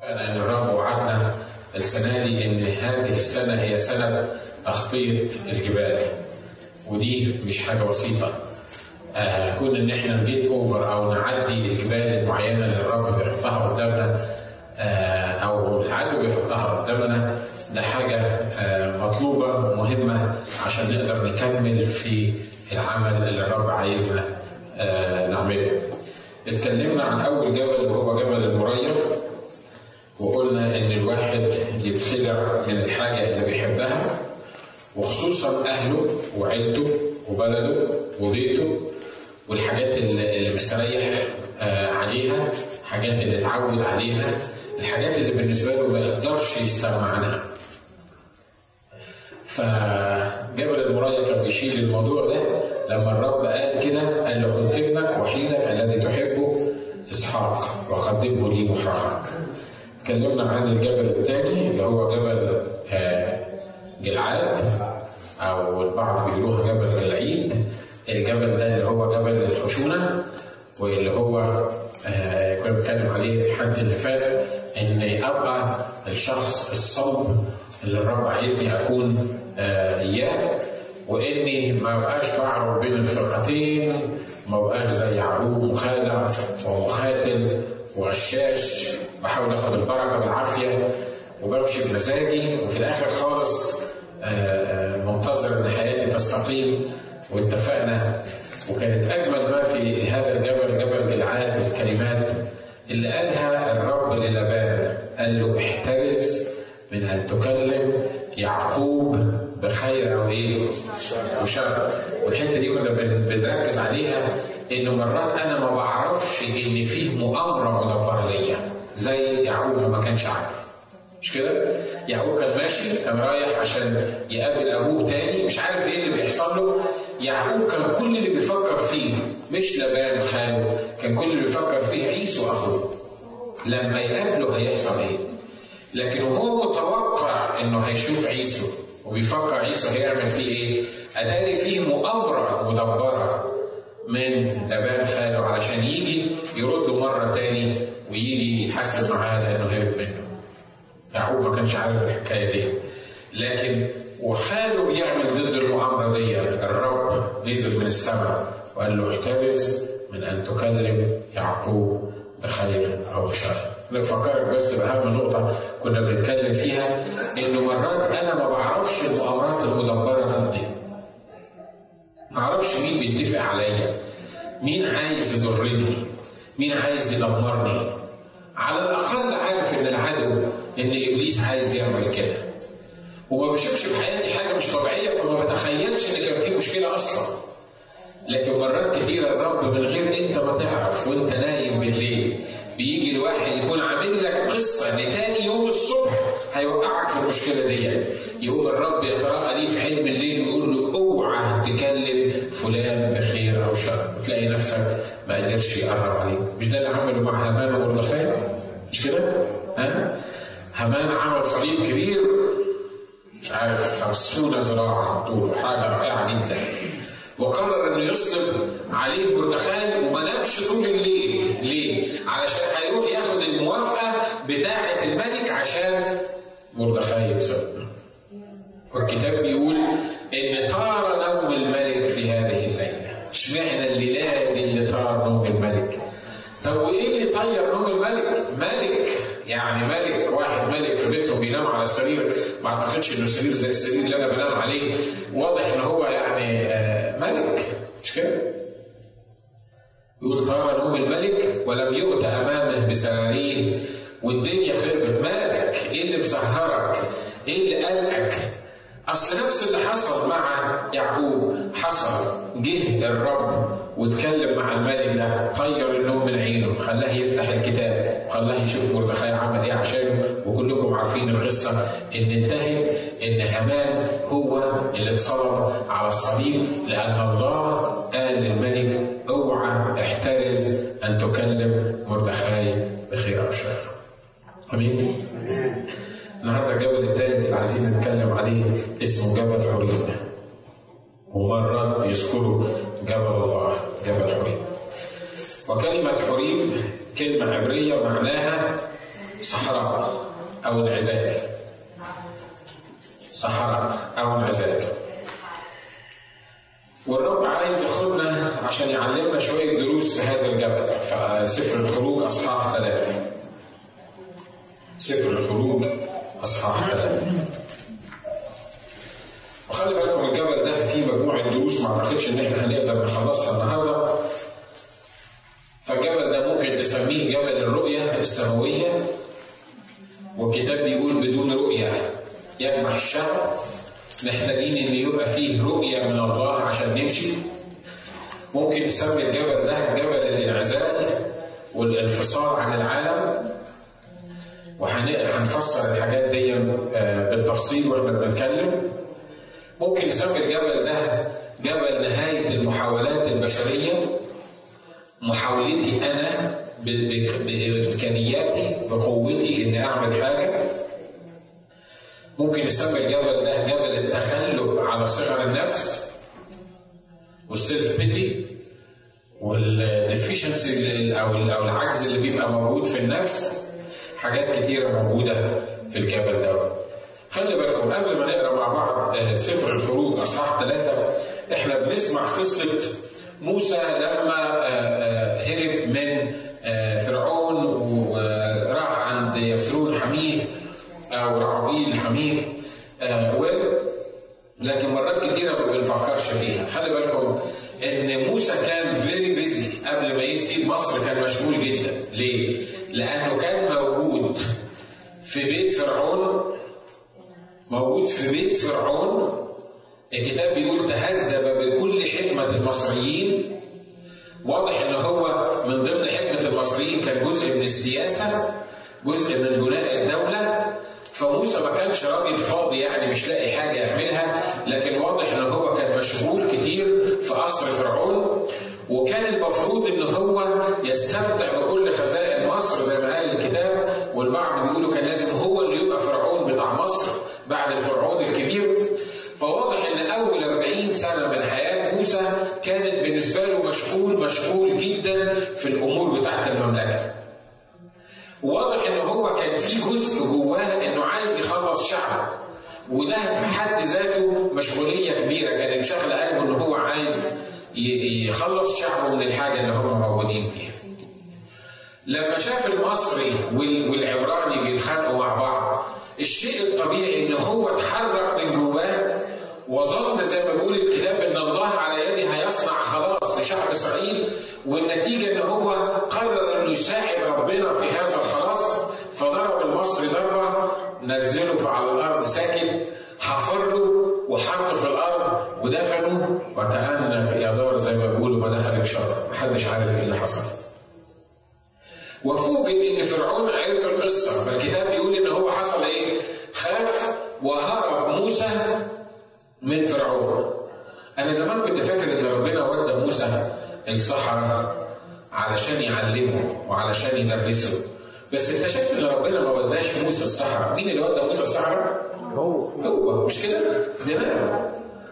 أن الرب وعدنا السنة دي إن هذه السنة هي سنة تخطيط الجبال ودي مش حاجة بسيطة آه كون إن إحنا نجيت أوفر أو نعدي الجبال المعينة اللي الرب بيحطها قدامنا آه أو العدو بيحطها قدامنا ده حاجة آه مطلوبة ومهمة عشان نقدر نكمل في العمل اللي الرب عايزنا آه نعمله. اتكلمنا عن أول جبل وهو جبل المريم وقلنا إن الواحد يتخلع من الحاجة اللي بيحبها وخصوصا أهله وعيلته وبلده وبيته والحاجات اللي مستريح عليها الحاجات اللي اتعود عليها الحاجات اللي بالنسبة له ما يقدرش يستغنى عنها فجبل المراية كان بيشيل الموضوع ده لما الرب قال كده قال له خذ ابنك وحيدك الذي تحبه اسحاق وقدمه لي محرقا اتكلمنا عن الجبل الثاني اللي هو جبل جلعاد او البعض بيقولوها جبل جلعيد الجبل ده اللي هو جبل الخشونه واللي هو كنا بنتكلم عليه الحد اللي فات ان ابقى الشخص الصلب اللي الرب عايزني اكون اياه واني ما بقاش بعرف بين الفرقتين ما بقاش زي يعقوب مخادع ومخاتل وغشاش بحاول اخد البركه بالعافيه وبمشي بمزاجي وفي الاخر خالص منتظر ان حياتي تستقيم واتفقنا وكانت اجمل ما في هذا الجبل جبل جلعاد الكلمات اللي قالها الرب للبان قال له احترز من ان تكلم يعقوب بخير او ايه؟ وشر والحته دي كنا بنركز عليها انه مرات انا ما بعرفش ان فيه مؤامره مدبره ليا زي يعقوب ما كانش عارف مش كده؟ يعقوب كان ماشي كان رايح عشان يقابل ابوه تاني مش عارف ايه اللي بيحصل له يعقوب كان كل اللي بيفكر فيه مش لبان خاله كان كل اللي بيفكر فيه عيسو اخوه لما يقابله هيحصل ايه؟ لكن وهو متوقع انه هيشوف عيسو وبيفكر عيسو هيعمل فيه ايه؟ اتاري فيه مؤامره مدبره من لبان خاله علشان يجي يرده مره تاني ويجي يتحاسب معاه لانه هرب منه. يعقوب ما كانش عارف الحكايه دي لكن وخاله بيعمل ضد المؤامره دي الرب نزل من السماء وقال له احترز من ان تكلم يعقوب بخير او شر. نفكرك بس باهم نقطه كنا بنتكلم فيها انه مرات انا ما بعرفش المؤامرات المدبره ضدي. ما اعرفش مين بيتفق عليا. مين عايز يضرني؟ مين عايز يدمرني؟ على الاقل عارف ان العدو ان ابليس عايز يعمل كده. وما بشوفش في حياتي حاجه مش طبيعيه فما بتخيلش ان كان في مشكله اصلا. لكن مرات كتيره الرب من غير انت ما تعرف وانت نايم بالليل بيجي الواحد يكون عامل لك قصه ان تاني يوم الصبح هيوقعك في المشكله دي. يقوم الرب يتراءى ليه في حلم الليل ويقول له اوعى تكلم فلان بخير او شر وتلاقي نفسك ما قدرش يقرب عليك. مش ده اللي عمله مع هامان ومردخاي؟ مش كده؟ ها؟ هامان عمل صليب كبير مش عارف 50 ذراع طول حاجه رائعه جدا وقرر انه يصلب عليه مردخاي وما نامش طول الليل ليه؟ علشان هيروح ياخد الموافقه بتاعه الملك عشان مردخاي يتصلب والكتاب بيقول ان طار نوم الملك في هذه الليله اشمعنى الليله دي اللي طار نوم الملك طب وايه اللي طير نوم الملك؟ ملك يعني ملك واحد ملك في بيته بينام على سرير ما اعتقدش انه سرير زي السرير اللي انا بنام عليه واضح ان هو يعني ملك مش كده؟ يقول طار نوم الملك ولم يؤت امامه بسراريه والدنيا خربت مالك؟ ايه اللي مسهرك؟ ايه اللي قلقك؟ اصل نفس اللي حصل مع يعقوب حصل جه الرب واتكلم مع الملك ده طير النوم من عينه خلاه يفتح الكتاب خلاه يشوف مردخاي عمل ايه عشانه وكلكم عارفين القصه ان انتهت ان هامان هو اللي اتصلب على الصليب لان الله قال للملك اوعى احترز ان تكلم مردخاي بخير او شر. امين؟ النهارده الجبل الثالث اللي عايزين نتكلم عليه اسمه جبل حريم. ومرات يذكروا جبل الله جبل حريم. وكلمة حريم كلمة عبرية معناها صحراء أو انعزال صحراء أو انعزال والرب عايز ياخدنا عشان يعلمنا شوية دروس في هذا الجبل فسفر الخروج أصحاح ثلاثة سفر الخروج أصحاح ثلاثة وخلي بالكم الجبل ده فيه مجموعة دروس ما أعتقدش إن إحنا هنقدر نخلصها النهاردة فالجبل ده ممكن تسميه جبل الرؤية السماوية والكتاب بيقول بدون رؤية يجمع الشعب محتاجين ان يبقى فيه رؤيه من الله عشان نمشي ممكن نسمي الجبل ده جبل الانعزال والانفصال عن العالم وهنفسر الحاجات دي بالتفصيل واحنا بنتكلم ممكن نسمي الجبل ده جبل نهايه المحاولات البشريه محاولتي انا بامكانياتي بقوتي اني اعمل حاجه ممكن نسمي الجبل ده جبل التغلب على صغر النفس والسيلف بيتي والديفيشنسي او او العجز اللي بيبقى موجود في النفس حاجات كتيره موجوده في الجبل ده خلي بالكم قبل ما نقرا مع بعض سفر الخروج اصحاح ثلاثه احنا بنسمع قصه موسى لما هرب من فرعون وراح عند يسرون حميه او رعويل حميه و لكن مرات كتيره ما بنفكرش فيها خلي بالكم ان موسى كان فيري بيزي قبل ما يسيب مصر كان مشغول جدا ليه؟ لانه كان موجود في بيت فرعون موجود في بيت فرعون الكتاب بيقول تهذب بكل حكمة المصريين واضح ان هو من ضمن حكمة المصريين كان جزء من السياسة جزء من بناء الدولة فموسى ما كانش راجل فاضي يعني مش لاقي حاجة يعملها لكن واضح ان هو كان مشغول كتير في قصر فرعون وكان المفروض ان هو يستمتع بكل خزائن مصر زي ما قال الكتاب والبعض بيقولوا كان لازم هو اللي يبقى فرعون بتاع مصر بعد الفرعون الكبير فواضح ان اول 40 سنه من حياه موسى كانت بالنسبه له مشغول مشغول جدا في الامور بتاعت المملكه. واضح ان هو كان في جزء جواه انه عايز يخلص شعبه وده في حد ذاته مشغوليه كبيره كانت شغله قلبه ان هو عايز يخلص شعبه من الحاجه اللي هم موجودين فيها. لما شاف المصري والعبراني بيتخانقوا مع بعض الشيء الطبيعي ان هو اتحرك من جواه وظن زي ما بيقول الكتاب ان الله على يده هيصنع خلاص لشعب اسرائيل والنتيجه ان هو قرر انه يساعد ربنا في هذا الخلاص فضرب المصري ضربه نزله على الارض ساكت حفر له وحطه في الارض ودفنه وكان يا دار زي ما بيقولوا ما دخلك شر محدش عارف ايه اللي حصل وفوجئ ان فرعون عرف القصه فالكتاب بيقول ان هو حصل ايه؟ خاف وهرب موسى من فرعون. انا زمان كنت فاكر ان ربنا ودى موسى الصحراء علشان يعلمه وعلشان يدرسه. بس اكتشفت ان ربنا ما وداش موسى الصحراء، مين اللي ودى موسى الصحراء؟ هو هو مش كده؟ دماغه.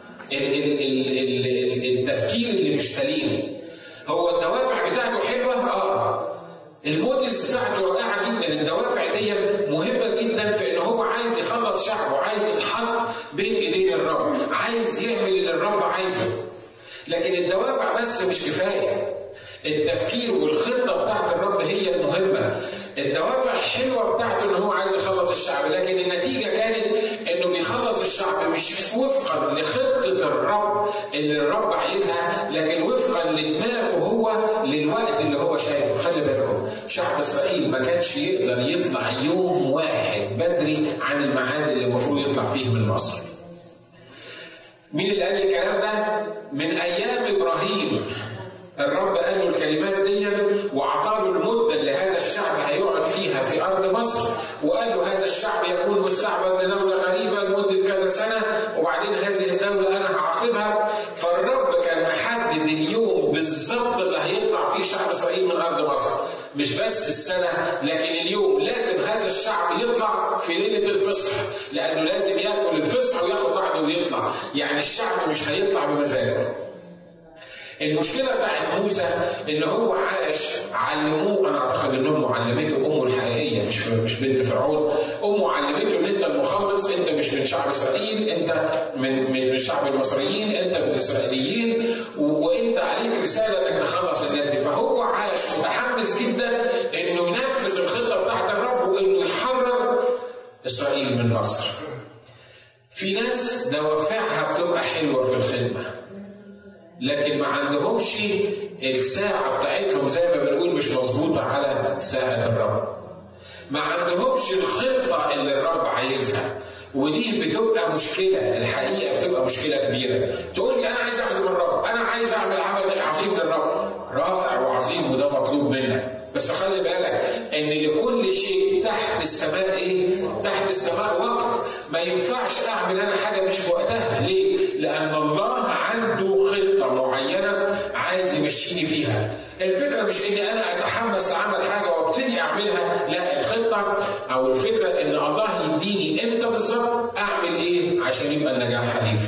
التفكير اللي مش سليم. هو الدوافع بتاعته حلوه؟ اه الموتيفز بتاعته رائعه جدا الدوافع دي مهمه جدا في ان هو عايز يخلص شعبه عايز يتحط بين ايدين الرب عايز يعمل اللي الرب عايزه لكن الدوافع بس مش كفايه التفكير والخطه بتاعت الرب هي المهمه الدوافع حلوه بتاعته ان هو عايز يخلص الشعب لكن النتيجه كانت انه بيخلص الشعب مش وفقا لخطه الرب اللي الرب عايزها لكن وفقا لدماغه هو للوقت اللي هو شايفه خلي بالكم شعب اسرائيل ما كانش يقدر يطلع يوم واحد بدري عن الميعاد اللي المفروض يطلع فيه من مصر مين اللي قال الكلام ده من ايام ابراهيم الرب قال له الكلمات دي واعطى له المده اللي هذا الشعب هيقعد فيها في ارض مصر وقال له هذا الشعب يكون مستعبد لدوله غريبه لمده كذا سنه وبعدين هذه الدوله انا هعاقبها فالرب كان محدد اليوم بالظبط اللي هيطلع فيه شعب اسرائيل من ارض مصر مش بس السنه لكن اليوم لازم هذا الشعب يطلع في ليله الفصح لانه لازم ياكل الفصح وياخد بعضه ويطلع يعني الشعب مش هيطلع بمزاجه المشكلة بتاعت موسى إن هو عاش علموه أنا أعتقد إنهم معلمته أمه الحقيقية مش مش بنت فرعون أمه علمته إن أنت المخلص أنت مش من شعب إسرائيل أنت من من شعب المصريين أنت من الإسرائيليين وأنت عليك رسالة إنك تخلص الناس دي فهو عاش متحمس جدا إنه ينفذ الخطة بتاعت الرب وإنه يحرر إسرائيل من مصر. في ناس دوافعها بتبقى حلوة في الخدمة لكن ما عندهمش الساعة بتاعتهم زي ما بنقول مش مظبوطة على ساعة الرب. ما عندهمش الخطة اللي الرب عايزها. ودي بتبقى مشكلة الحقيقة بتبقى مشكلة كبيرة. تقول لي أنا عايز أخدم الرب، أنا عايز أعمل عمل عظيم للرب. رائع وعظيم وده مطلوب منك. بس خلي بالك ان لكل شيء تحت السماء ايه؟ تحت السماء وقت ما ينفعش اعمل انا حاجه مش في وقتها، ليه؟ لان الله عنده خطه معينه عايز يمشيني فيها. الفكره مش اني انا اتحمس لعمل حاجه وابتدي اعملها، لا الخطه او الفكره ان الله يديني امتى بالظبط اعمل ايه عشان يبقى النجاح حليف.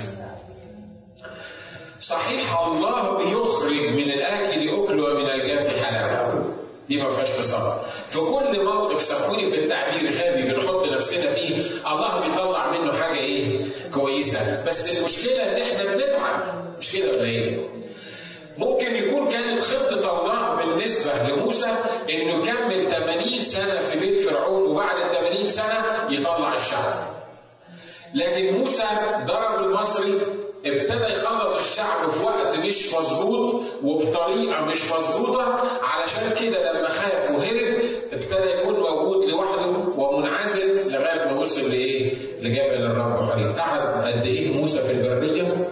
صحيح الله بيخرج من الاكل اكل ومن الجاف حلاوه. دي ما فيهاش فصال في كل موقف سامحوني في التعبير غبي بنحط نفسنا فيه الله بيطلع منه حاجه ايه كويسه بس المشكله ان احنا بنتعب مش كده ولا ايه ممكن يكون كانت خطة الله بالنسبة لموسى إنه يكمل 80 سنة في بيت فرعون وبعد ال 80 سنة يطلع الشعب. لكن موسى ضرب المصري ابتدى يخلص الشعب في وقت مش مظبوط وبطريقه مش مظبوطه علشان كده لما خاف وهرب ابتدى يكون موجود لوحده ومنعزل لغايه ما وصل لايه؟ لجبل الرب حريم. قعد قد ايه موسى في البريه؟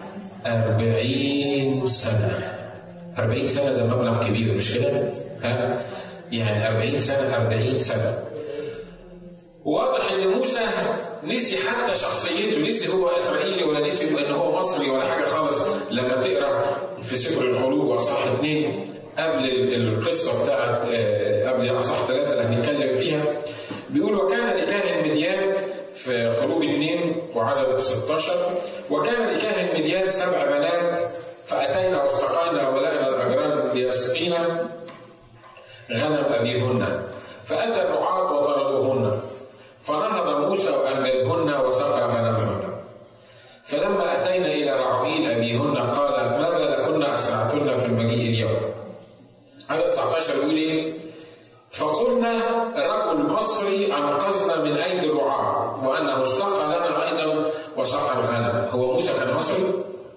40 سنه. 40 سنه ده مبلغ كبير مش كده؟ ها؟ يعني 40 سنه 40 سنه. واضح ان موسى نسي حتى شخصيته نسي هو اسرائيلي ولا نسي ان هو مصري ولا حاجه خالص لما تقرا في سفر الخروج واصحاح اثنين قبل القصه بتاعت قبل اصحاح ثلاثه اللي هنتكلم فيها بيقول وكان لكاهن مديان في خروج اثنين وعدد 16 وكان لكاهن مديان سبع بنات فاتينا واستقينا وملأنا الاجران ليسقينا غنم ابيهن فاتى الرعاة وطردوهن فنهض موسى وأنجدهن وسقى غنمهن فلما أتينا إلى رعويل أبيهن قال ماذا لكن أسرعتن في المجيء اليوم عدد 19 يقول إيه فقلنا رجل مصري أنقذنا من أيدي الرعاة وأنه استقى لنا أيضا وسقى الغنم هو موسى كان مصري؟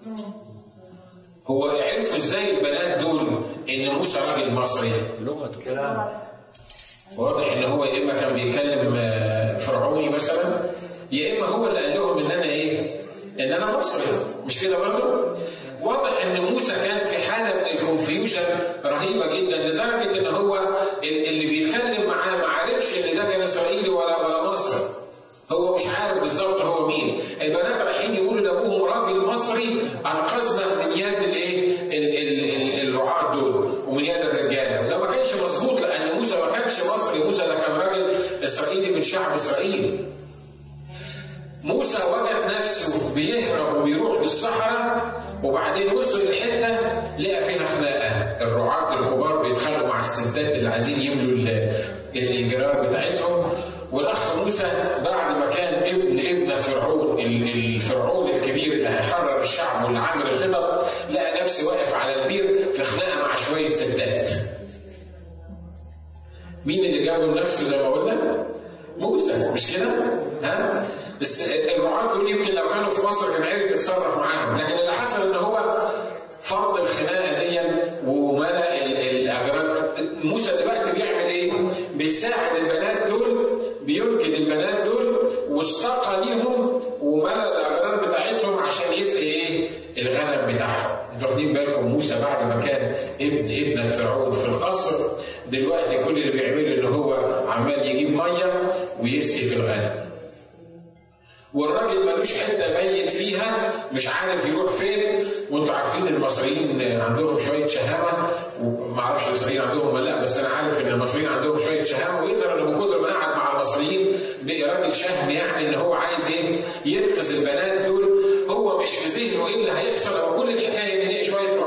هو عرفوا ازاي البنات دول ان موسى راجل مصري؟ لغة كلام واضح ان هو يا اما كان بيتكلم فرعوني مثلا يا اما هو اللي قال لهم ان انا ايه؟ ان انا مصري مش كده برضه؟ واضح ان موسى كان في حاله من الكونفيوجن رهيبه جدا لدرجه ان هو اللي بيتكلم معاه ما عرفش ان ده كان اسرائيلي ولا ولا مصري. هو مش عارف بالظبط هو مين. البنات رايحين يقولوا لابوهم راجل مصري انقذنا من يد الايه؟ الرعاة دول ومن يد الرجاله وده ما كانش مظبوط لان موسى ما كانش مصري موسى ده كان راجل اسرائيلي من شعب اسرائيل. موسى وجد نفسه بيهرب وبيروح للصحراء وبعدين وصل لحته لقى فيها خناقه الرعاة الكبار بيتخانقوا مع الستات اللي عايزين يملوا الجرار بتاعتهم والاخ موسى بعد ما كان ابن ابن فرعون الفرعون الكبير اللي هيحرر الشعب واللي عامل الخطط لقى نفسه واقف على البير في خناقه مع شويه ستات. مين اللي جابه لنفسه زي ما قلنا؟ موسى مش كده؟ ها؟ بس الرعاة دول يمكن لو كانوا في مصر كان عرف يتصرف معاهم، لكن اللي حصل ان هو فرض الخناقه دي وملأ الاجرام موسى دلوقتي بيعمل ايه؟ بيساعد البنات دول بينجد البنات دول واستقى ليهم وملأ الاجرام بتاعتهم عشان يسقي ايه؟ الغنم بتاعهم. انتوا واخدين بالكم موسى بعد ما كان ابن ابن فرعون في القصر دلوقتي كل اللي بيعمله ان هو عمال يجيب ميه ويسقي في الغنم. والراجل ملوش حته ميت فيها مش عارف يروح فين وانتوا عارفين المصريين عندهم شويه شهامه وما اعرفش المصريين عندهم ولا لا بس انا عارف ان المصريين عندهم شويه شهامه ويظهر ان من كتر ما قعد مع المصريين بقي راجل شهم يعني ان هو عايز ايه ينقذ البنات دول هو مش في ذهنه ايه اللي هيحصل او كل الحكايه ان هي شويه رعاه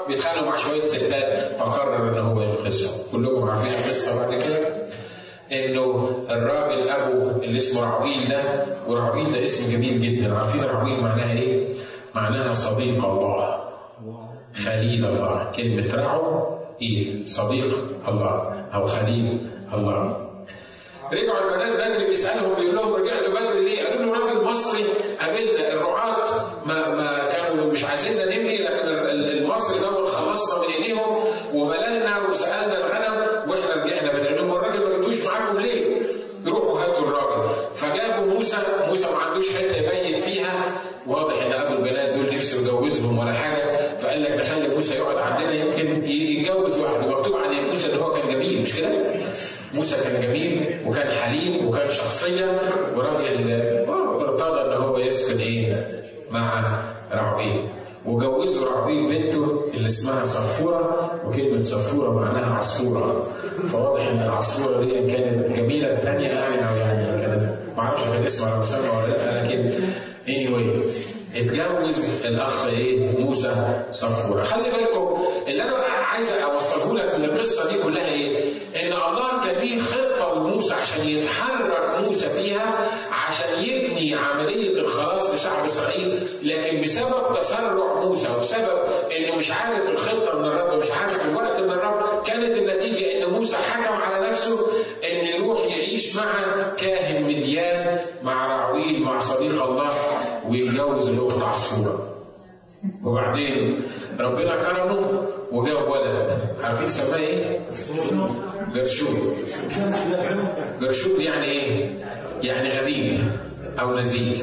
بيتخانقوا مع شويه ستات فقرر ان هو ينقذهم كلكم عارفين القصه بعد كده انه الراجل ابو اللي اسمه رعويل ده ورعويل ده اسم جميل جدا عارفين رعويل معناها ايه؟ معناها صديق الله خليل الله كلمة رعو ايه؟ صديق الله او خليل الله رجعوا البنات بدري بيسالهم بيقول لهم رجعتوا بدري ليه؟ قالوا له راجل مصري قابلنا الرعاة ما ما كانوا مش عايزيننا نملي لكن المصري ده خلصنا من ايديهم ومللنا وسالنا الغنم واحنا رجعنا بدري لهم الراجل ما جبتوش معاكم ليه؟ روحوا هاتوا الراجل فجابوا موسى موسى ما عندوش حته يبيت فيها واضح ان ابو البنات دول نفسه يجوزهم ولا حاجه فقال لك نخلي موسى يقعد عندنا يمكن يتجوز واحد مكتوب عن موسى ان هو كان جميل مش كده؟ موسى كان جميل وكان حليم وكان شخصية وراجل ارتضى ان هو يسكن ايه مع رعويل وجوزوا رعويل بنته اللي اسمها صفورة وكلمة صفورة معناها عصفورة فواضح ان العصفورة دي كانت جميلة الثانية يعني او يعني كانت ما اعرفش كان اسمها رسامة ولا لا لكن anyway اتجوز الاخ ايه موسى صفورة خلي بالكم اللي انا عايز اوصله لك من القصه دي كلها ايه؟ ان الله كان ليه خطه لموسى عشان يتحرك موسى فيها عشان يبني عمليه الخلاص لشعب اسرائيل لكن بسبب تسرع موسى وبسبب انه مش عارف الخطه من الرب مش عارف الوقت من الرب كانت النتيجه ان موسى حكم على نفسه ان يروح يعيش مع كاهن مديان مع رعويل مع صديق الله ويتجوز الاخت عصفوره وبعدين ربنا كرمه وجاب ولد عارفين سماه ايه؟ جرشوم جرشوم يعني ايه؟ يعني غريب او نزيل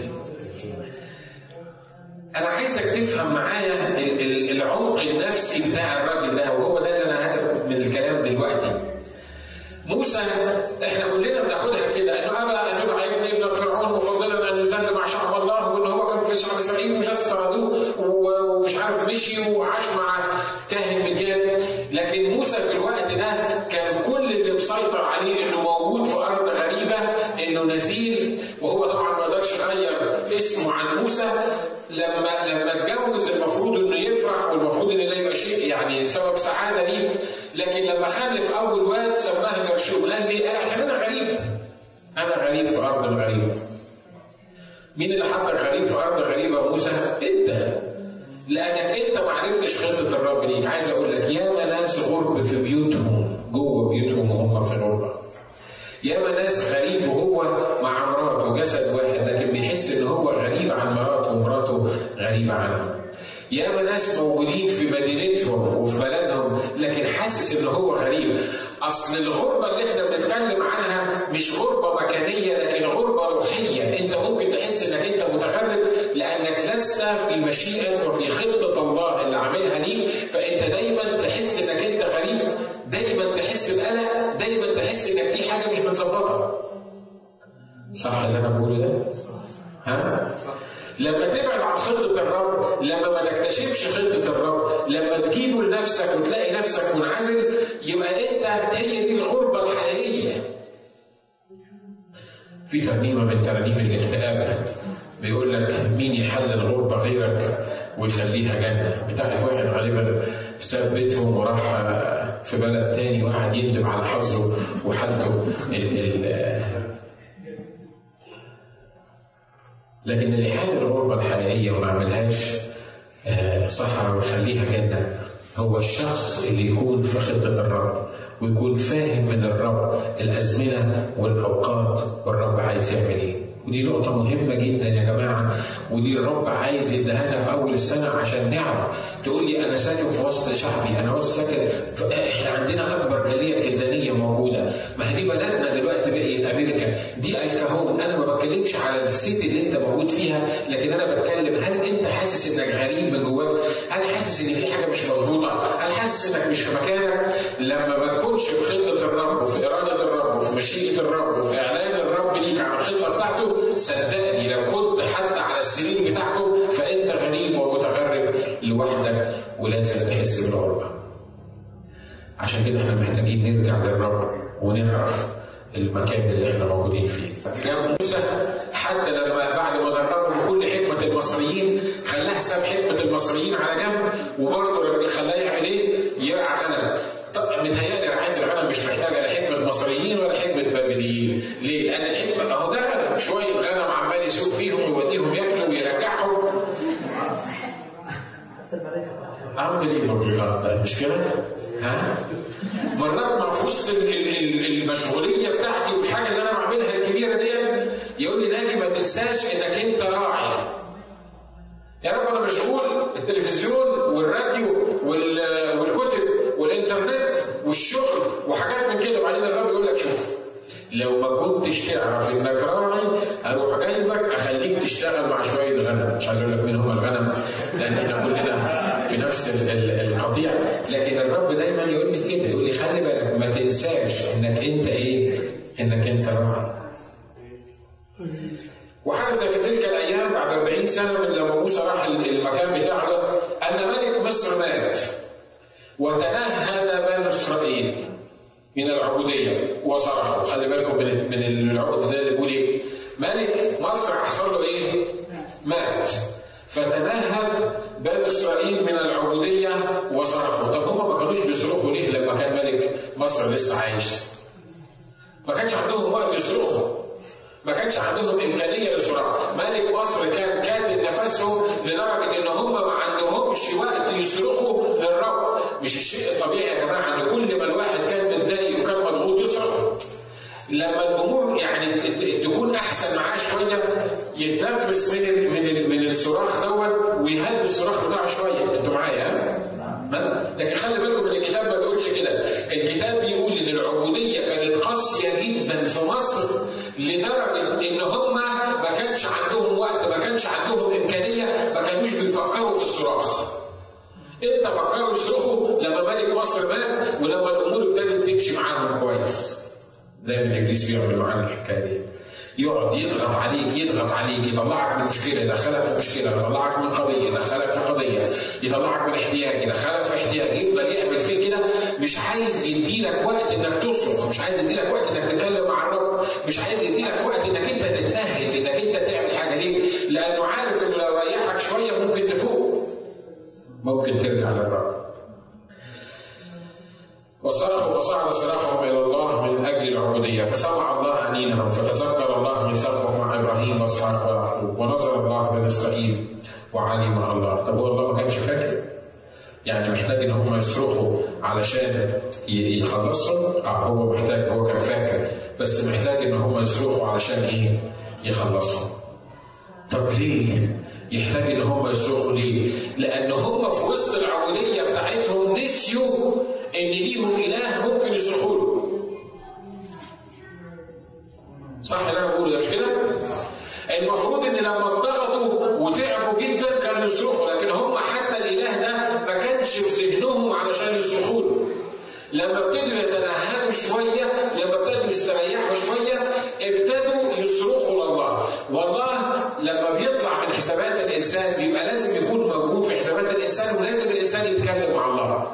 انا عايزك تفهم معايا العمق النفسي بتاع الراجل ده وهو ده اللي انا هدف من الكلام دلوقتي موسى احنا كلنا بناخدها كده انه ابى ان يدعى ابن ابن فرعون مفضلا ان يذل مع شعب الله وان هو كان في شعب اسرائيل وجاز طردوه ومش عارف مشي وعاش مع كاهن مديان لكن موسى في الوقت ده كان كل اللي مسيطر عليه انه موجود في ارض غريبه انه نزيل وهو طبعا ما يقدرش يغير اسمه عن موسى لما لما اتجوز المفروض انه يفرح والمفروض ان ده يبقى شيء يعني سبب سعاده ليه لكن لما خلف اول واد سماه جرشوم قال لي انا غريب انا غريب في ارض غريبه مين اللي حطك غريب في ارض غريبه موسى؟ انت لانك انت ما عرفتش خطه الرب ليك عايز اقول لك ياما ناس غرب في بيوتهم جوه بيوتهم وهم في غربه ياما ناس غريب وهو مع مراته جسد واحد لكن بيحس ان هو غريب عن مراته ومراته غريبه عنه ياما ناس موجودين في مدينتهم وفي بلدهم لكن حاسس ان هو غريب اصل الغربه اللي احنا بنتكلم عنها مش غربه مكانيه لكن غربه روحيه انت ممكن تحس انك انت متغرب لانك لست في مشيئه وفي خطه الله اللي عاملها ليك فانت دايما تحس انك انت غريب دايما تحس بقلق دايما تحس انك في حاجه مش متظبطه صح اللي انا بقوله ده ها لما تبعد عن خطة الرب لما ما نكتشفش خطة الرب لما تجيبه لنفسك وتلاقي نفسك منعزل يبقى انت هي دي الغربة الحقيقية في ترنيمة من ترانيم الاكتئاب بيقول لك مين يحل الغربة غيرك ويخليها جنة بتاعت واحد غالبا ساب بيتهم وراح في بلد تاني وقعد يندم على حظه وحالته لكن اللي يحل الغربة الحقيقية وما عملهاش صحراء ويخليها جنة هو الشخص اللي يكون في خطة الرب ويكون فاهم من الرب الأزمنة والأوقات والرب عايز يعمل إيه ودي نقطة مهمة جدا يا جماعة ودي الرب عايز يديها في أول السنة عشان نعرف تقول لي أنا ساكن في وسط شعبي أنا وسط ساكن إحنا عندنا أكبر جالية كلدانية موجودة ما هي دي بلدنا دلوقتي بقيت أمريكا دي الكهون أنا ما بتكلمش على السيتي اللي أنت موجود فيها لكن أنا بتكلم هل أنت حاسس إنك غريب من جواك؟ هل حاسس إن في حاجة مش مظبوطة؟ هل حاسس إنك مش في مكانك؟ لما ما تكونش في خطة الرب وفي إرادة الرب وفي مشيئة الرب وفي إعلان الرب ليك عن الخطة بتاعته صدقني لو كنت حتى على السرير بتاعكم فانت غريب ومتغرب لوحدك ولازم تحس بالغربه. عشان كده احنا محتاجين نرجع للرب ونعرف المكان اللي احنا موجودين فيه. جاب موسى حتى لما بعد ما دربهم كل حكمه المصريين خلاه ساب حكمه المصريين على جنب وبرضه خلاه يعمل ايه؟ يرعى غنم. طب متهيألي رعاية الغنم مش محتاجة لا حكمة مصريين ولا حكمة بابليين، ليه؟ لأن الحكمة أهو ده غنم شوية غنم عمال يسوق فيهم ويوديهم ياكلوا ويرجعهم unbelievable مش كده؟ ها؟ مرات ما في وسط المشغوليه بتاعتي والحاجه اللي انا بعملها الكبيره دي يقول لي ناجي ما تنساش انك انت راعي. يا رب انا مشغول التلفزيون والراديو والكتب والانترنت والشغل وحاجات من كده وبعدين الرب يقول لك شوف لو ما كنتش تعرف انك راعي اروح جايبك اخليك تشتغل مع شويه غنم مش عايز اقول لك مين هم الغنم لان احنا كلنا في نفس القطيع لكن الرب دايما يقول لي كده يقول لي خلي بالك ما تنساش انك انت ايه انك انت راعي وحدث في تلك الايام بعد 40 سنه من لما موسى راح المكان بتاعه ده ان ملك مصر مات وتنهد بنو اسرائيل من العبوديه وصرخوا خلي بالكم من من العقد ده اللي بيقول ايه؟ ملك مصر حصل له ايه؟ مات فتنهد بنو اسرائيل من العبوديه وصرخوا طب هم ما كانوش بيصرخوا ليه لما كان ملك مصر لسه عايش؟ ما كانش عندهم وقت يصرخوا ما كانش عندهم امكانيه للصراخ ملك مصر كان كاتب نفسهم لدرجه ان هم ما عندهمش وقت يصرخوا للرب مش الشيء الطبيعي يا جماعه ان كل ما الواحد كان متضايق وكان مضغوط يصرخ لما الامور يعني تكون احسن معاه شويه يتنفس من ال من ال من الصراخ دوت ويهدي الصراخ بتاعه شويه انتوا معايا لكن خلي بالكم ان الكتاب ما بيقولش كده الكتاب بيقول ان العبوديه كانت قاسيه جدا في مصر لدرجه ان هم ما كانش عندهم وقت ما كانش عندهم امكانيه ما كانوش بيفكروا في الصراخ امتى فكروا يصرخوا لما ملك مصر مات ولما الامور ابتدت تمشي معاهم كويس دايما ابليس بيعمل معانا الحكايه دي يقعد يضغط عليك يضغط عليك يطلعك من مشكله يدخلك في مشكله يطلعك من قضيه يدخلك في قضيه يطلعك من احتياج يدخلك في احتياج يفضل يعمل فيك كده مش عايز يديلك وقت انك تصرخ مش عايز يديلك وقت انك تتكلم مع الرب مش عايز يديلك وقت انك انت تجتهد انك انت تعمل حاجه ليه لانه عارف انه لو ريحك شويه ممكن تفوق ممكن ترجع للرب وصرخوا فصعد صراخهم الى الله من اجل العبوديه فسمع الله انينهم فتذكر الله ميثاقه مع ابراهيم واسحاق ويعقوب ونظر الله بني اسرائيل وعلم الله طب هو الله ما كانش فاكر يعني محتاج ان هم يصرخوا علشان يخلصهم اه هو محتاج هو كان فاكر بس محتاج ان هم يصرخوا علشان ايه يخلصهم طب ليه يحتاج ان هم يصرخوا ليه لان هم في وسط العبوديه بتاعتهم نسيوا ان ليهم اله ممكن يصرخوا له. صح اللي انا بقوله ده مش كده؟ المفروض ان لما اتضغطوا وتعبوا جدا كانوا يصرخوا لكن هم حتى الاله ده ما كانش في ذهنهم علشان يصرخوا له. لما ابتدوا يتنهدوا شويه لما ابتدوا يستريحوا شويه ابتدوا يصرخوا لله والله لما بيطلع من حسابات الانسان بيبقى لازم يكون موجود في حسابات الانسان ولازم الانسان يتكلم مع الله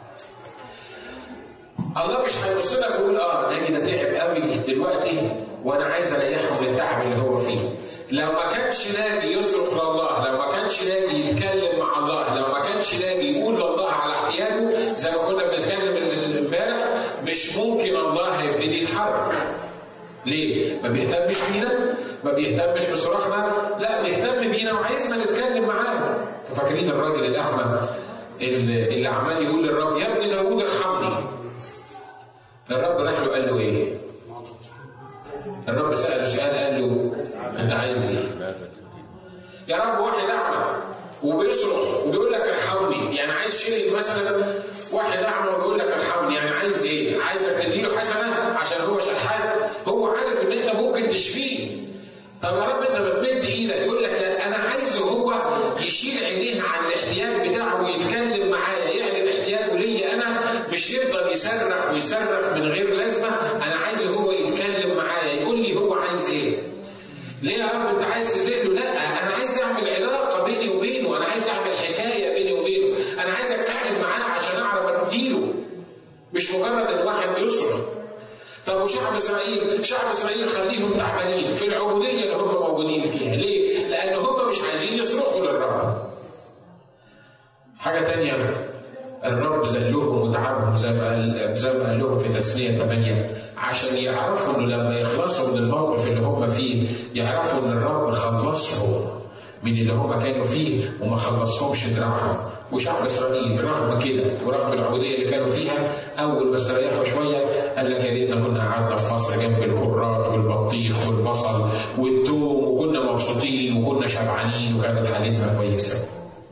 الله مش هيبص لك ويقول اه ناجي ده تعب قوي دلوقتي وانا عايز اريحه من التعب اللي هو فيه. لو ما كانش ناجي يصرخ لله، لو ما كانش ناجي يتكلم مع الله، لو ما كانش ناجي يقول لله على احتياجه زي ما كنا بنتكلم امبارح مش ممكن الله هيبتدي يتحرك. ليه؟ ما بيهتمش بينا؟ ما بيهتمش بصراخنا؟ لا بيهتم بينا وعايزنا نتكلم معاه. فاكرين الراجل الاعمى اللي, اللي عمال يقول للرب يا ابن داوود ارحمني. الرب راح له قال له ايه؟ الرب سأله سؤال قال له انت عايز ايه؟ يا رب واحد اعمى وبيصرخ وبيقول لك ارحمني يعني عايز شريك مثلا واحد اعمى وبيقول لك ارحمني يعني عايز ايه؟ عايزك تديله حسنه عشان هو شحات هو عارف ان انت ممكن تشفيه طب يا رب انت بتمد ايدك يقول لك لا انا عايزه هو يشيل عينيه عن الاحتياج بتاعه ويتكلم معايا يعلن احتياجه ليا انا مش يفضل يصرخ ويصرخ من غير لازمه انا عايزه هو يتكلم معايا يقول لي هو عايز ايه ليه يا رب انت عايز تذله لا انا عايز اعمل علاقه بيني وبينه انا عايز اعمل حكايه بيني وبينه انا عايز اتكلم معاه عشان اعرف اديله مش مجرد ان واحد بيصرخ طب وشعب اسرائيل شعب اسرائيل خليهم تعبانين في العبوديه اللي هم موجودين فيها ليه لان هم مش عايزين يصرخوا للرب حاجه تانية الرب ذلهم وتعبهم زي ما قال زي ما قال لهم في تسنيه 8 عشان يعرفوا انه لما يخلصوا من الموقف اللي هم فيه يعرفوا ان الرب خلصهم من اللي هم كانوا فيه وما خلصهمش دراعهم وشعب اسرائيل رغم كده ورغم العبوديه اللي كانوا فيها اول ما استريحوا شويه قال لك يا ريتنا كنا قعدنا في مصر جنب الكرات والبطيخ والبصل والثوم وكنا مبسوطين وكنا شبعانين وكانت حالتنا كويسه.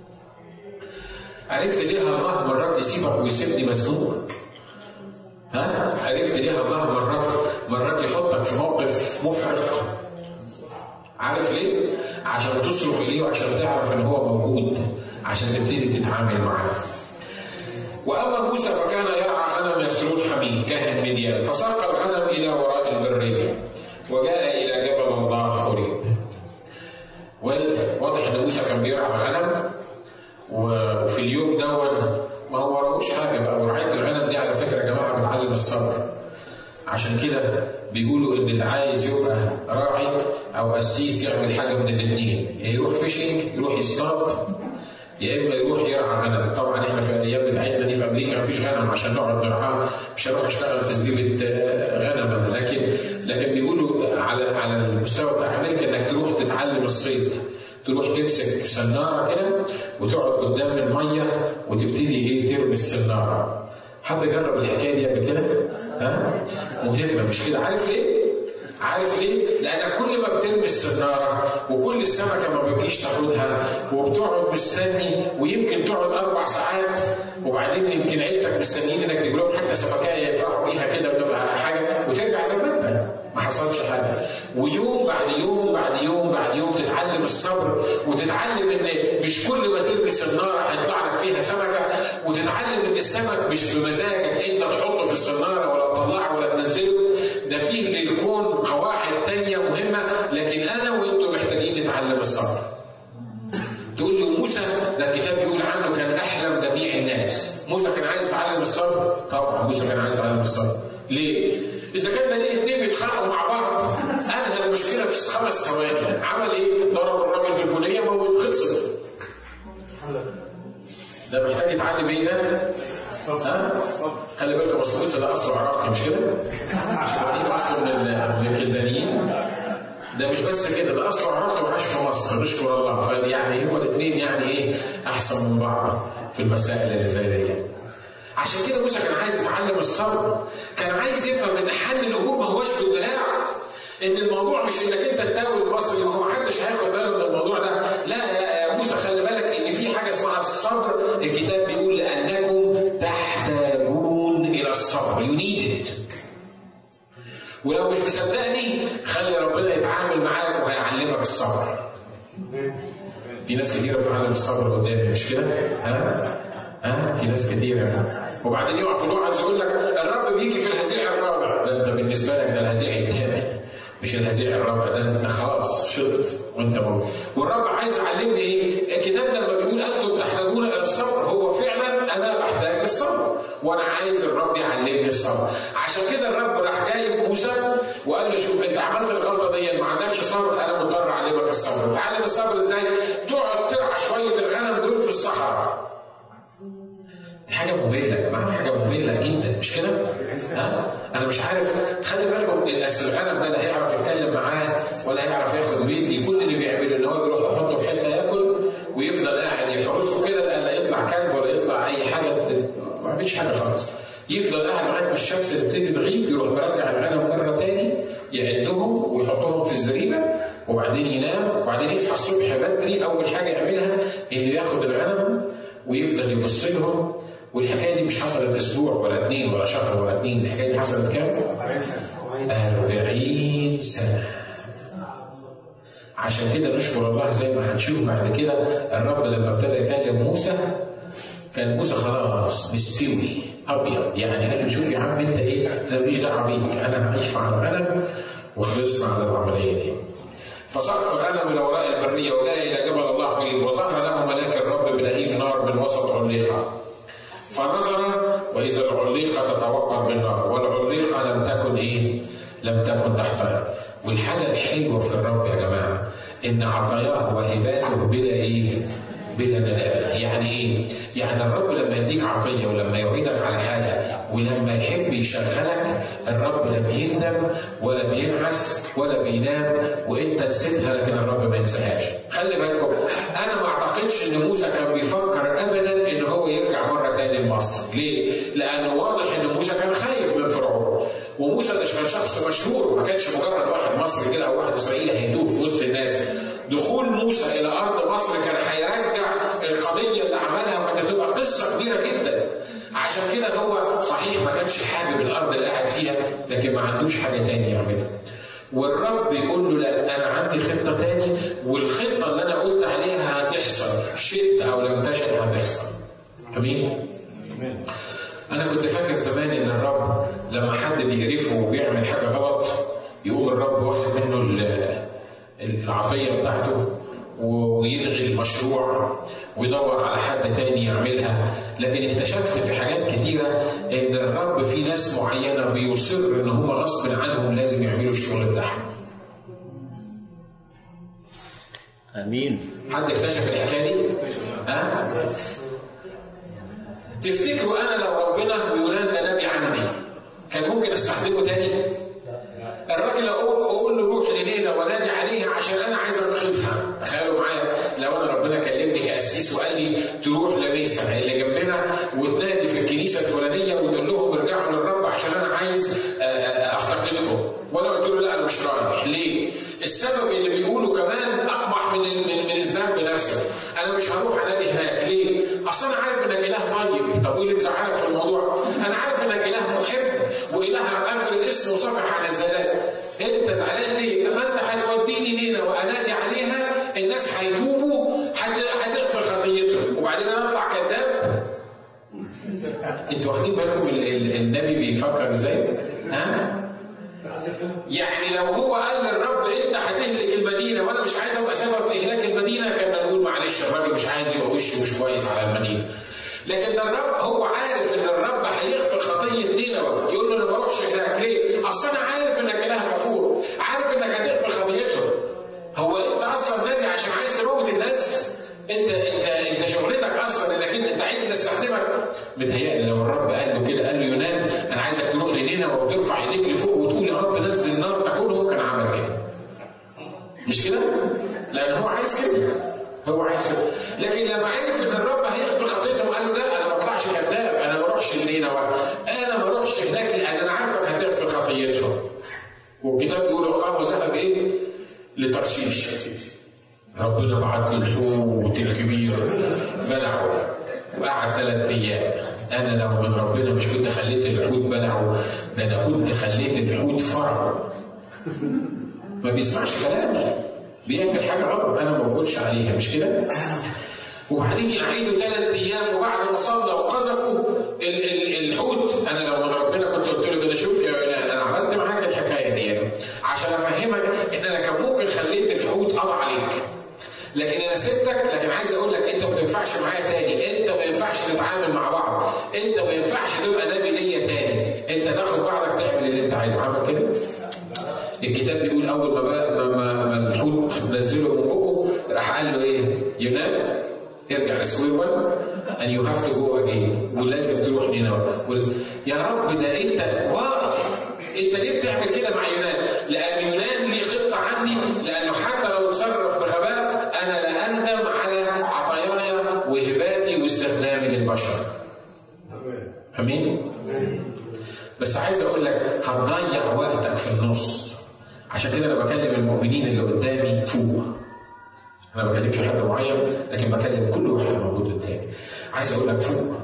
عرفت ليه الله مرات يسيبك ويسيبني مزنوق؟ ها؟ عرفت ليه الله مرات مرات يحطك في موقف محرق؟ عارف ليه؟ عشان تصرخ اليه وعشان تعرف ان هو موجود عشان تبتدي تتعامل معاه. واما موسى فكان يرعى غنم يسرون حميد كاهن مديان فساق الغنم الى وراء البريه وجاء الى جبل الله حريب. واضح ان موسى كان بيرعى الغنم وفي اليوم دون ما هو وراهوش حاجه بقى ورعايه الغنم دي على فكره يا جماعه بتعلم الصبر. عشان كده بيقولوا ان اللي عايز يبقى راعي او قسيس يعمل حاجه من الاثنين يا يروح فيشنج يروح يصطاد يا اما يروح يرعى غنم طبعا احنا في الايام بتاعتنا دي في امريكا مفيش غنم عشان نقعد نرعاها مش هروح اشتغل في زريبه غنم لكن لكن بيقولوا على على المستوى بتاع امريكا انك تروح تتعلم الصيد تروح تمسك سناره كده وتقعد قدام الميه وتبتدي ايه ترمي السناره حد جرب الحكايه دي قبل كده؟ ها؟ مهمه مش كده عارف ليه؟ عارف ليه؟ لأن كل ما بترمي السنارة وكل السمكة ما بتجيش تاخدها وبتقعد مستني ويمكن تقعد أربع ساعات وبعدين يمكن عيلتك مستنيين إنك تجيب لهم حتى سمكاية يفرحوا بيها كده وتبقى حاجة وترجع زي ما أنت ما حصلش حاجة ويوم بعد يوم بعد يوم بعد يوم تتعلم الصبر وتتعلم إن مش كل ما ترمي سنارة هيطلع لك فيها سمكة وتتعلم إن السمك مش بمزاجك أنت تحطه في السنارة ولا تطلعه ولا تنزله ده فيه للكون قواعد تانية مهمة لكن أنا وأنتم محتاجين نتعلم الصبر. تقول لي موسى ده الكتاب بيقول عنه كان أحلم جميع الناس. موسى كان عايز يتعلم الصبر؟ طبعا موسى كان عايز يتعلم الصبر. ليه؟ إذا كان ده ليه اتنين بيتخانقوا مع بعض أنهى المشكلة في خمس ثواني. عمل إيه؟ ضرب الراجل بالبنية وخلصت. ده محتاج يتعلم إيه ده؟ ها؟ خلي بالكم اصل موسى ده اصله عراقي مش كده؟ ابراهيم اصله من الكلدانيين ده مش بس كده ده اصله عراقي وعاش في مصر نشكر الله فيعني هما الاثنين يعني ايه احسن من بعض في المسائل اللي زي دي. عشان كده موسى كان عايز يتعلم الصبر كان عايز يفهم ان حل الامور ما هوش بالدراع ان الموضوع مش انك انت تداوي المصري ما هو محدش هياخد باله من الموضوع ده لا يا موسى خلي بالك ان في حاجه اسمها الصبر الكتاب بيقول لانكم تحتاجون الى الصبر يو نيد ولو مش مصدقني خلي ربنا يتعامل معاك وهيعلمك الصبر في ناس كتيره بتتعلم الصبر قدامي مش كده؟ ها؟ ها؟ في ناس كتيره وبعدين يقع في الوعظ يقول لك الرب بيجي في الهزيع الرابع ده انت بالنسبه لك ده الهزيع الثامن مش الهزيع الرابع ده انت خلاص شطت وانت موجود والرب عايز يعلمني ايه؟ الكتاب لما بيقول انتم تحتاجون الى الصبر هو فعلا انا بحتاج للصبر وانا عايز الرب يعلمني الصبر عشان كده الرب راح جايب موسى وقال له شوف انت عملت الغلطه دي ما عندكش صبر انا مضطر اعلمك الصبر تعلم الصبر ازاي؟ تقعد ترعى شويه الغنم دول في الصحراء حاجة مملة يا جماعة حاجة مملة جدا مش كده؟ ها؟ أنا مش عارف خلي بالكم الغنم ده لا هيعرف يتكلم معاه ولا هيعرف ياخد ويدي كل اللي بيعمله إن هو بيروح يحطه في حتة ياكل ويفضل قاعد يحرسه كده لا يطلع كلب ولا يطلع أي حاجة ما بيعملش حاجة خالص يفضل قاعد لغاية ما الشمس تبتدي تغيب يروح مرجع الغنم مرة تاني يعدهم ويحطهم في الزريبة وبعدين ينام وبعدين يصحى الصبح بدري أول حاجة يعملها إنه ياخد الغنم ويفضل يبص لهم والحكايه دي مش حصلت اسبوع ولا اثنين ولا شهر ولا اثنين الحكايه دي حصلت كام؟ 40 سنه عشان كده نشكر الله زي ما هنشوف بعد كده الرب لما ابتدى يكلم موسى كان موسى خلاص مستوي ابيض يعني قال له شوف يا عم انت ايه انا ماليش دعوه بيك انا هعيش مع الغنم وخلصنا على العمليه دي فسقط الغنم الى وراء البريه وجاء الى جبل الله حليم وظهر له ملاك الرب بلهيب نار من وسط عليقه فنظر واذا العليقه تتوقد بالنار والعليقه والرقه لم تكن ايه؟ لم تكن تحترق والحاجه الحلوه في الرب يا جماعه ان عطاياه وهباته بلا ايه؟ بلا ندامه، يعني ايه؟ يعني الرب لما يديك عطيه ولما يوعدك على حاجه ولما يحب يشغلك الرب لا بيندم ولا بينعس ولا بينام وانت نسيتها لكن الرب ما ينساهاش. خلي بالكم انا ما اعتقدش ان موسى كان بيفكر ابدا ان هو يرجع مره تاني لمصر، ليه؟ لانه واضح ان موسى كان خايف من فرعون. وموسى ده كان شخص مشهور ما كانش مجرد واحد مصري كده او واحد اسرائيلي هيدوه في وسط الناس دخول موسى الى ارض مصر كان هيرجع القضيه اللي عملها وكانت هتبقى قصه كبيره جدا عشان كده هو صحيح ما كانش حابب الارض اللي قاعد فيها لكن ما عندوش حاجه تاني يعملها والرب يقول له لا انا عندي خطه تاني والخطه اللي انا قلت عليها هتحصل شئت او لم تشئ هتحصل امين انا كنت فاكر زمان ان الرب لما حد بيقرفه وبيعمل حاجه غلط يقوم الرب واخد منه العطيه بتاعته ويلغي المشروع ويدور على حد تاني يعملها لكن اكتشفت في حاجات كتيرة ان الرب في ناس معينة بيصر ان هم غصب عنهم لازم يعملوا الشغل بتاعهم امين حد اكتشف الحكايه دي؟ ها؟ تفتكروا انا لو ربنا ويونان ده نبي عندي كان ممكن استخدمه تاني؟ الراجل اقول اقول له روح لنينا ونادي عليها عشان انا عايز انقذها تخيلوا معايا لو انا ربنا كلمني كاسيس وقال لي تروح لميسا اللي جنبنا وتنادي في الكنيسه الفلانيه وتقول لهم ارجعوا للرب عشان انا عايز افتقدكم وانا قلت له لا انا مش رايح ليه؟ السبب اللي بيقوله كمان اقبح من من, من الذنب نفسه انا مش هروح انادي هناك ليه؟ اصل انا عارف انك اله طيب طب وايه اللي مزعلك في الموضوع؟ انا عارف انك اله محب واله غافر الاسم وصافح عن الزلات انت زعلان ليه؟ لما انت هتوديني نينا وانادي عليها الناس هيتوبوا هتغفر خطيتهم وبعدين انا اطلع كذاب انتوا واخدين بالكم النبي بيفكر ازاي؟ ها؟ يعني لو هو قال للرب انت هتهلك المدينه وانا مش عايز ابقى سبب في اهلاك المدينه كان نقول معلش الراجل مش عايز يبقى وشه مش كويس على المدينه. لكن ده الرب هو عارف ان الرب هيغفر خطيه نينوى يقول له انا ما بروحش هناك ليه؟ اصل انا عارف انك اله غفور، عارف انك هتغفر خطيتهم. هو انت اصلا نبي عشان عايز تموت الناس؟ انت انت انت شغلتك اصلا انك انت, انت عايز نستخدمك متهيألي لو الرب قال له كده قال له يونان انا عايزك تروح لنينوى وترفع ايديك لفوق وتقول يا رب نزل النار تاكلهم كان عمل كده. مش كده؟ لان هو عايز كده. هو عايز كده. لكن لما عرف ان الرب هيغفر خطيتهم قال له لا انا ما بطلعش كذاب انا ما بروحش لنينوى انا ما بروحش هناك لان انا عارفك هتغفر خطيتهم. والكتاب بيقول قام وذهب ايه؟ لترشيش. ربنا بعت له الحوت الكبير بلعه وقعد ثلاث ايام انا لو من ربنا مش كنت خليت الحوت بلعه ده انا كنت خليت الحوت فرعه ما بيسمعش كلامي بيعمل حاجه غلط انا ما بقولش عليها مش كده؟ وبعدين يعيدوا ثلاث ايام وبعد ما صلى وقذفوا ال- ال- الحوت انا لو من ربنا كنت قلت له كده شوف يا ولاد انا عملت معاك الحكايه دي يعني عشان افهمك ان انا كان ممكن خليت الحوت قضى عليك لكن انا سبتك لكن عايز اقول لك انت ما تنفعش معايا تاني انت ما ينفعش نتعامل مع بعض انت ما ينفعش تبقى نبي ليا تاني انت تاخد بعضك تعمل اللي انت عايزه عمل كده الكتاب بيقول اول ما بقى ما, ما, ما الحوت نزله من بقه راح قال له ايه يونان ارجع لسكوير 1 and you have to go again ولازم تروح نينوى ولازم يا رب ده انت واو انت ليه بتعمل كده مع يونان؟ لان يونان ليه خطه عني لانه حتى لو تصرف بغباء انا لا اندم على عطاياي وهباتي واستخدامي للبشر. امين؟ بس عايز اقول لك هتضيع وقتك في النص عشان كده انا بكلم المؤمنين اللي قدامي فوق انا ما بكلمش حد معين لكن بكلم كل واحد موجود قدامي عايز اقول لك فوق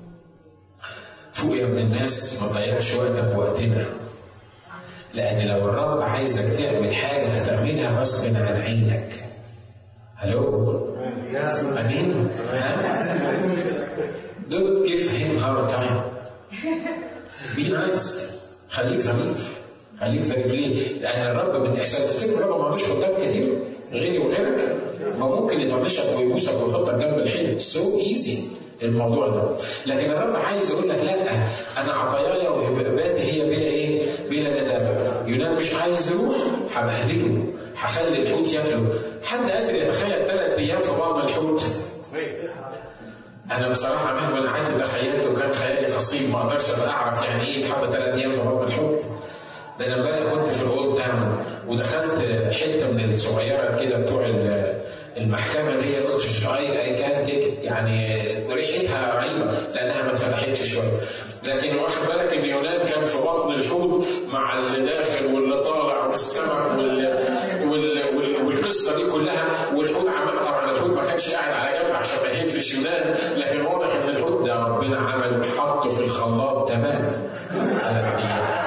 فوق يا ابن الناس ما تضيعش وقتك وقتنا لان لو الرب عايزك تعمل حاجه هتعملها غصب عن عينك الو امين ها don't give him hard time be nice خليك ظريف خليك ظريف ليه؟ لان الرب من احسان تفتكر الرب ما عندوش خدام كتير غيري وغيرك ما ممكن يطنشك ويبوسك ويحطك جنب الحيط سو ايزي الموضوع ده لكن الرب عايز يقول لك لا انا عطاياي وهباتي هي بلا ايه؟ بلا ندامه يونان مش عايز يروح هبهدله هخلي الحوت ياكله حد قادر يتخيل ثلاث ايام في بطن الحوت انا بصراحه مهما قعدت تخيلت وكان خيالي قصير ما اقدرش ابقى اعرف يعني ايه يتحط ثلاث ايام في بطن الحوت ده انا امبارح كنت في الاولد تاون ودخلت حته من الصغيره كده بتوع المحكمه دي قلت اي اي كان تيك يعني ريحتها رهيبه لانها ما اتفتحتش شويه لكن واخد بالك ان يونان كان في بطن الحوت مع اللي داخل واللي طالع والسمك وال وال وال والقصه دي كلها والحوت عمل طبعا الحوت ما كانش قاعد على جنب عشان ما يهفش يونان لكن واضح ان الحوت ده ربنا عمل وحطه في الخلاط تمام ثلاث ايام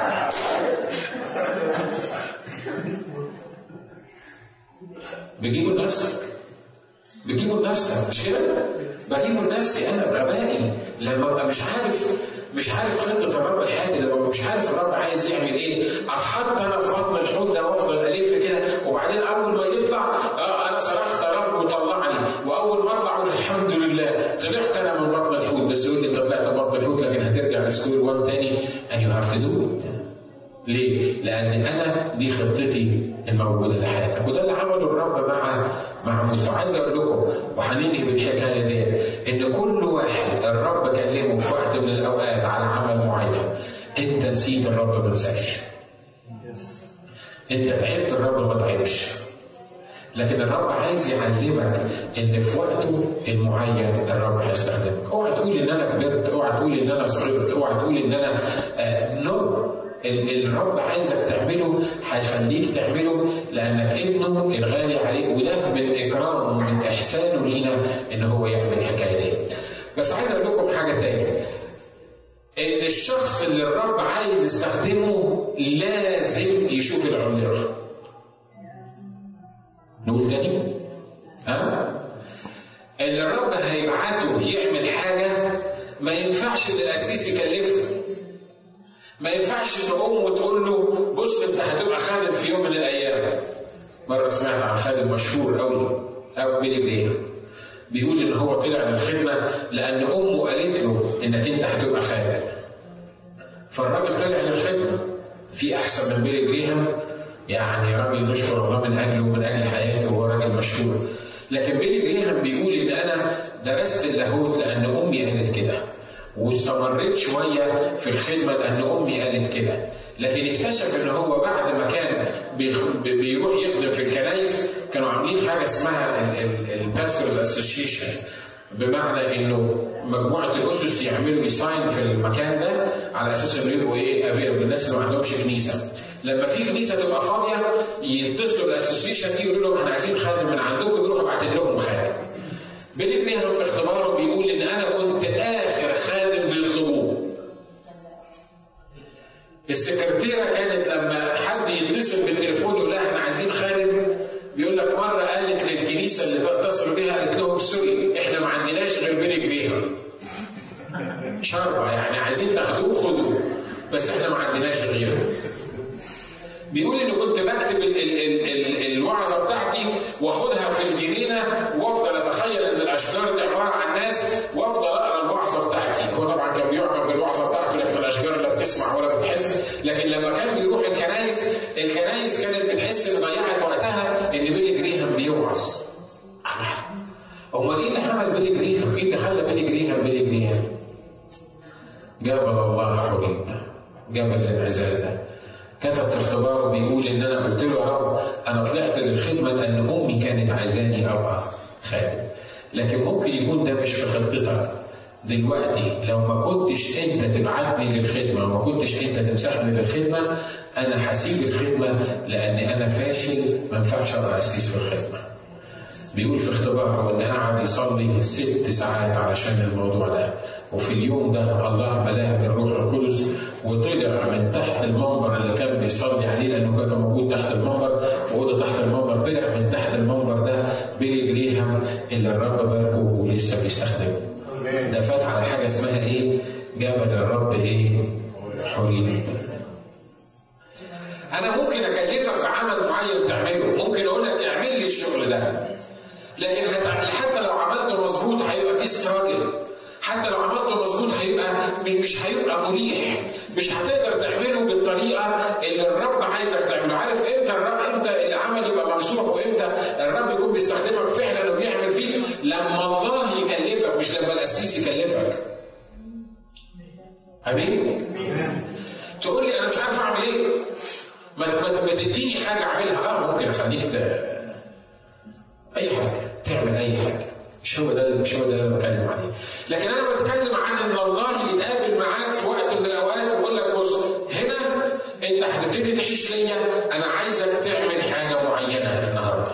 بجيبه لنفسك بجيبه لنفسك مش كده؟ بجيبه لنفسي انا بغبائي لما ابقى مش عارف مش عارف خطه الرب الحادي لما ابقى مش عارف الرب عايز يعمل ايه اتحط انا في بطن الحوت ده وافضل الف كده وبعدين اول ما يطلع آه انا صرخت يا رب وطلعني واول ما اطلع اقول الحمد لله طلعت انا من بطن الحوت بس يقول لي انت طلعت من بطن الحوت لكن هترجع لسكوير 1 تاني and you have to do it ليه؟ لأن أنا دي خطتي الموجودة لحياتك وده اللي عمله الرب مع مع موسى وعايز أقول لكم وهننهي بالحكاية دي إن كل واحد الرب كلمه في وقت من الأوقات على عمل معين أنت نسيت الرب ما نساش أنت تعبت الرب ما تعبش لكن الرب عايز يعلمك ان في وقته المعين الرب هيستخدمك اوعى تقول ان انا كبرت اوعى تقول ان انا صغرت اوعى تقول ان انا آه نو الرب عايزك تعمله هيخليك تعمله لانك ابنه الغالي عليه وده من اكرامه ومن احسانه لينا ان هو يعمل الحكايه دي. بس عايز اقول لكم حاجه تانية. ان الشخص اللي الرب عايز يستخدمه لازم يشوف العملاق. نقول تاني؟ ها؟ اللي الرب هيبعته يعمل حاجه ما ينفعش ان القسيس يكلفه. ما ينفعش ان امه تقول له بص انت هتبقى خادم في يوم من الايام. مره سمعت عن خادم مشهور قوي او بيلي جريهام. بيقول ان هو طلع للخدمه لان امه قالت له انك انت هتبقى خادم. فالراجل طلع للخدمه. في احسن من بيلي جريهام يعني راجل نشكر الله من اجله ومن اجل حياته وهو راجل مشهور. لكن بيلي جريهام بيقول ان انا درست اللاهوت لان امي قالت كده. واستمريت شوية في الخدمة لأن أمي قالت كده لكن اكتشف ان هو بعد ما كان بيروح يخدم في الكنايس كانوا عاملين حاجه اسمها الباسترز اسوشيشن بمعنى انه مجموعه الاسس يعملوا يساين في المكان ده على اساس انه يبقوا ايه افيلبل الناس اللي ما عندهمش كنيسه لما في كنيسه تبقى فاضيه يتصلوا بالاسوشيشن دي يقولوا لهم احنا عايزين خادم من عندكم يروحوا باعتين لهم خادم بيلي جريهام في اختباره بيقول ان انا كنت اخر خادم بيطلبوه السكرتيرة كانت لما حد يتصل بالتليفون يقول لها احنا عايزين خادم بيقول لك مرة قالت للكنيسة اللي اتصلوا بيها قالت لهم سوري احنا ما عندناش غير بيلي جريهام شربة يعني عايزين تاخدوه خدوه بس احنا ما عندناش غيره بيقول اني كنت بكتب ال ال ال ال الوعظه بتاعتي واخدها في الجنينه وافضل اتخيل ان الاشجار دي عباره عن ناس وافضل اقرا الوعظه بتاعتي هو طبعا كان بيعجب بالوعظه بتاعته لكن الاشجار لا بتسمع ولا بتحس لكن لما كان بيروح الكنايس الكنايس كانت بتحس ان ضيعت وقتها ان بيلي جريهام بيوعظ امال ايه اللي عمل بيلي جريهام؟ ايه اللي خلى بيلي جريهام بيلي جريهام؟ جبل الله حريب جبل الانعزال ده كتب في اختباره بيقول ان انا قلت له يا رب انا طلعت للخدمه لان امي كانت عايزاني ابقى خادم لكن ممكن يكون ده مش في خطتك دلوقتي لو ما كنتش انت تبعتني للخدمه وما كنتش انت تمسحني للخدمه انا هسيب الخدمه لاني انا فاشل ما ينفعش ابقى اسيس في الخدمه. بيقول في اختباره ان قعد يصلي ست ساعات علشان الموضوع ده وفي اليوم ده الله ملاه بالروح القدس وطلع من تحت المنبر اللي كان بيصلي عليه لانه كان موجود تحت المنبر في اوضه تحت المنبر طلع من تحت المنبر ده بيلي جريهام اللي الرب باركه ولسه بيستخدمه. ده فات على حاجه اسمها ايه؟ جبل الرب ايه؟ حريم. انا ممكن اكلفك بعمل معين تعمله، ممكن اقول لك اعمل لي الشغل ده. لكن حتى لو عملته مظبوط هيبقى فيه ستراجل حتى لو عملته مظبوط هيبقى مش هيبقى مريح مش هتقدر تعمله بالطريقه اللي الرب عايزك تعمله عارف امتى الرب امتى العمل يبقى ممسوح وامتى الرب يكون بيستخدمك فعلا وبيعمل فيك لما الله يكلفك مش لما القسيس يكلفك امين تقول لي انا مش عارف اعمل ايه ما ما تديني حاجه اعملها اه ممكن اخليك ت... اي حاجه تعمل اي حاجه مش هو ده مش هو ده اللي انا بتكلم عليه لكن انا بتكلم عن ان الله يتقابل معاك في وقت من الاوقات ويقول لك بص هنا انت هتبتدي تعيش ليا انا عايزك تعمل حاجه معينه النهارده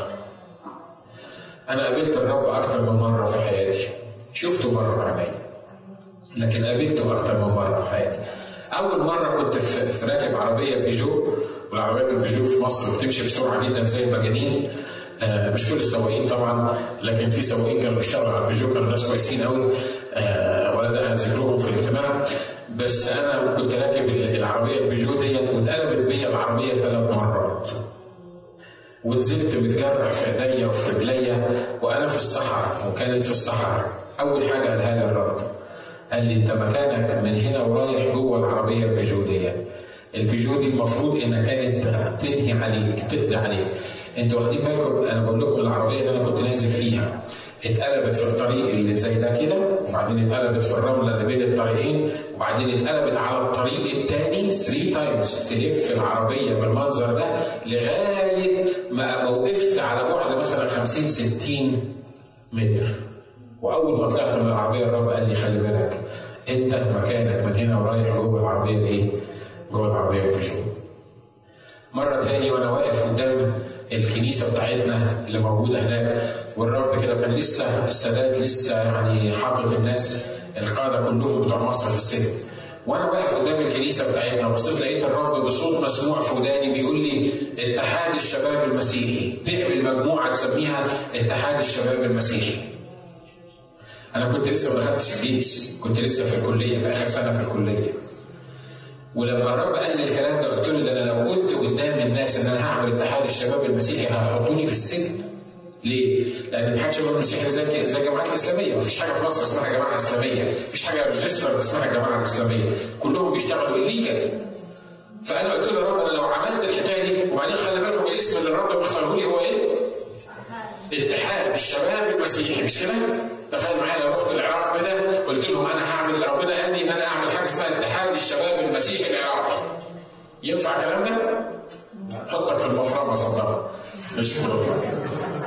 انا قابلت الرب اكتر من مره في حياتي شفته مره بعيني لكن قابلته اكتر من مره في حياتي اول مره كنت في راكب عربيه بيجو والعربيات البيجو في مصر بتمشي بسرعه جدا زي المجانين آه مش كل السواقين طبعا لكن في سواقين كانوا بيشتغلوا على البيجو كانوا ناس كويسين قوي آه ولا ده ذكرهم في الاجتماع بس انا كنت راكب العربيه البيجو دي واتقلبت بيا العربيه ثلاث مرات ونزلت متجرح في ايديا وفي رجليا وانا في الصحراء وكانت في الصحراء اول حاجه قالها لي الرب قال لي انت مكانك من هنا ورايح جوه العربيه البيجو دي البيجو دي المفروض انها كانت تنهي عليك تقضي عليك انتوا واخدين بالكم انا بقول لكم العربيه اللي انا كنت نازل فيها اتقلبت في الطريق اللي زي ده كده وبعدين اتقلبت في الرمله اللي بين الطريقين وبعدين اتقلبت على الطريق الثاني 3 تايمز تلف العربيه بالمنظر ده لغايه ما وقفت على بعد مثلا 50 60 متر واول ما طلعت من العربيه الرب قال لي خلي بالك انت مكانك من هنا ورايح جوه العربيه الايه؟ جوه العربيه البيجو. مره تاني وانا واقف قدام الكنيسه بتاعتنا اللي موجوده هناك والرب كده كان لسه السادات لسه يعني حاطط الناس القاده كلهم بتوع مصر في السجن. وانا واقف قدام الكنيسه بتاعتنا بصيت لقيت الرب بصوت مسموع في وداني بيقول لي اتحاد الشباب المسيحي تعمل مجموعه تسميها اتحاد الشباب المسيحي. انا كنت لسه ما دخلتش الجيش كنت لسه في الكليه في اخر سنه في الكليه ولما الرب قال لي الكلام ده قلت له ده انا لو قلت قدام الناس ان انا هعمل اتحاد الشباب المسيحي هيحطوني في السجن ليه؟ لان اتحاد الشباب المسيحي زي زي الجماعات الاسلاميه مفيش حاجه في مصر اسمها جماعه اسلاميه مفيش حاجه ريجستر اسمها الجماعه الاسلاميه كلهم بيشتغلوا الليجل فانا قلت له يا رب انا لو عملت الحكايه دي وبعدين خلي بالكم الاسم اللي الرب مختاره لي هو ايه؟ اتحاد الشباب المسيحي مش كده؟ تخيل معايا لو رحت العراق كده قلت لهم انا هعمل ربنا قال لي ان انا اعمل حاجه اسمها اتحاد الشباب المسيحي العراقي. ينفع الكلام ده؟ حطك في المفرمه صدقها. مش مهم.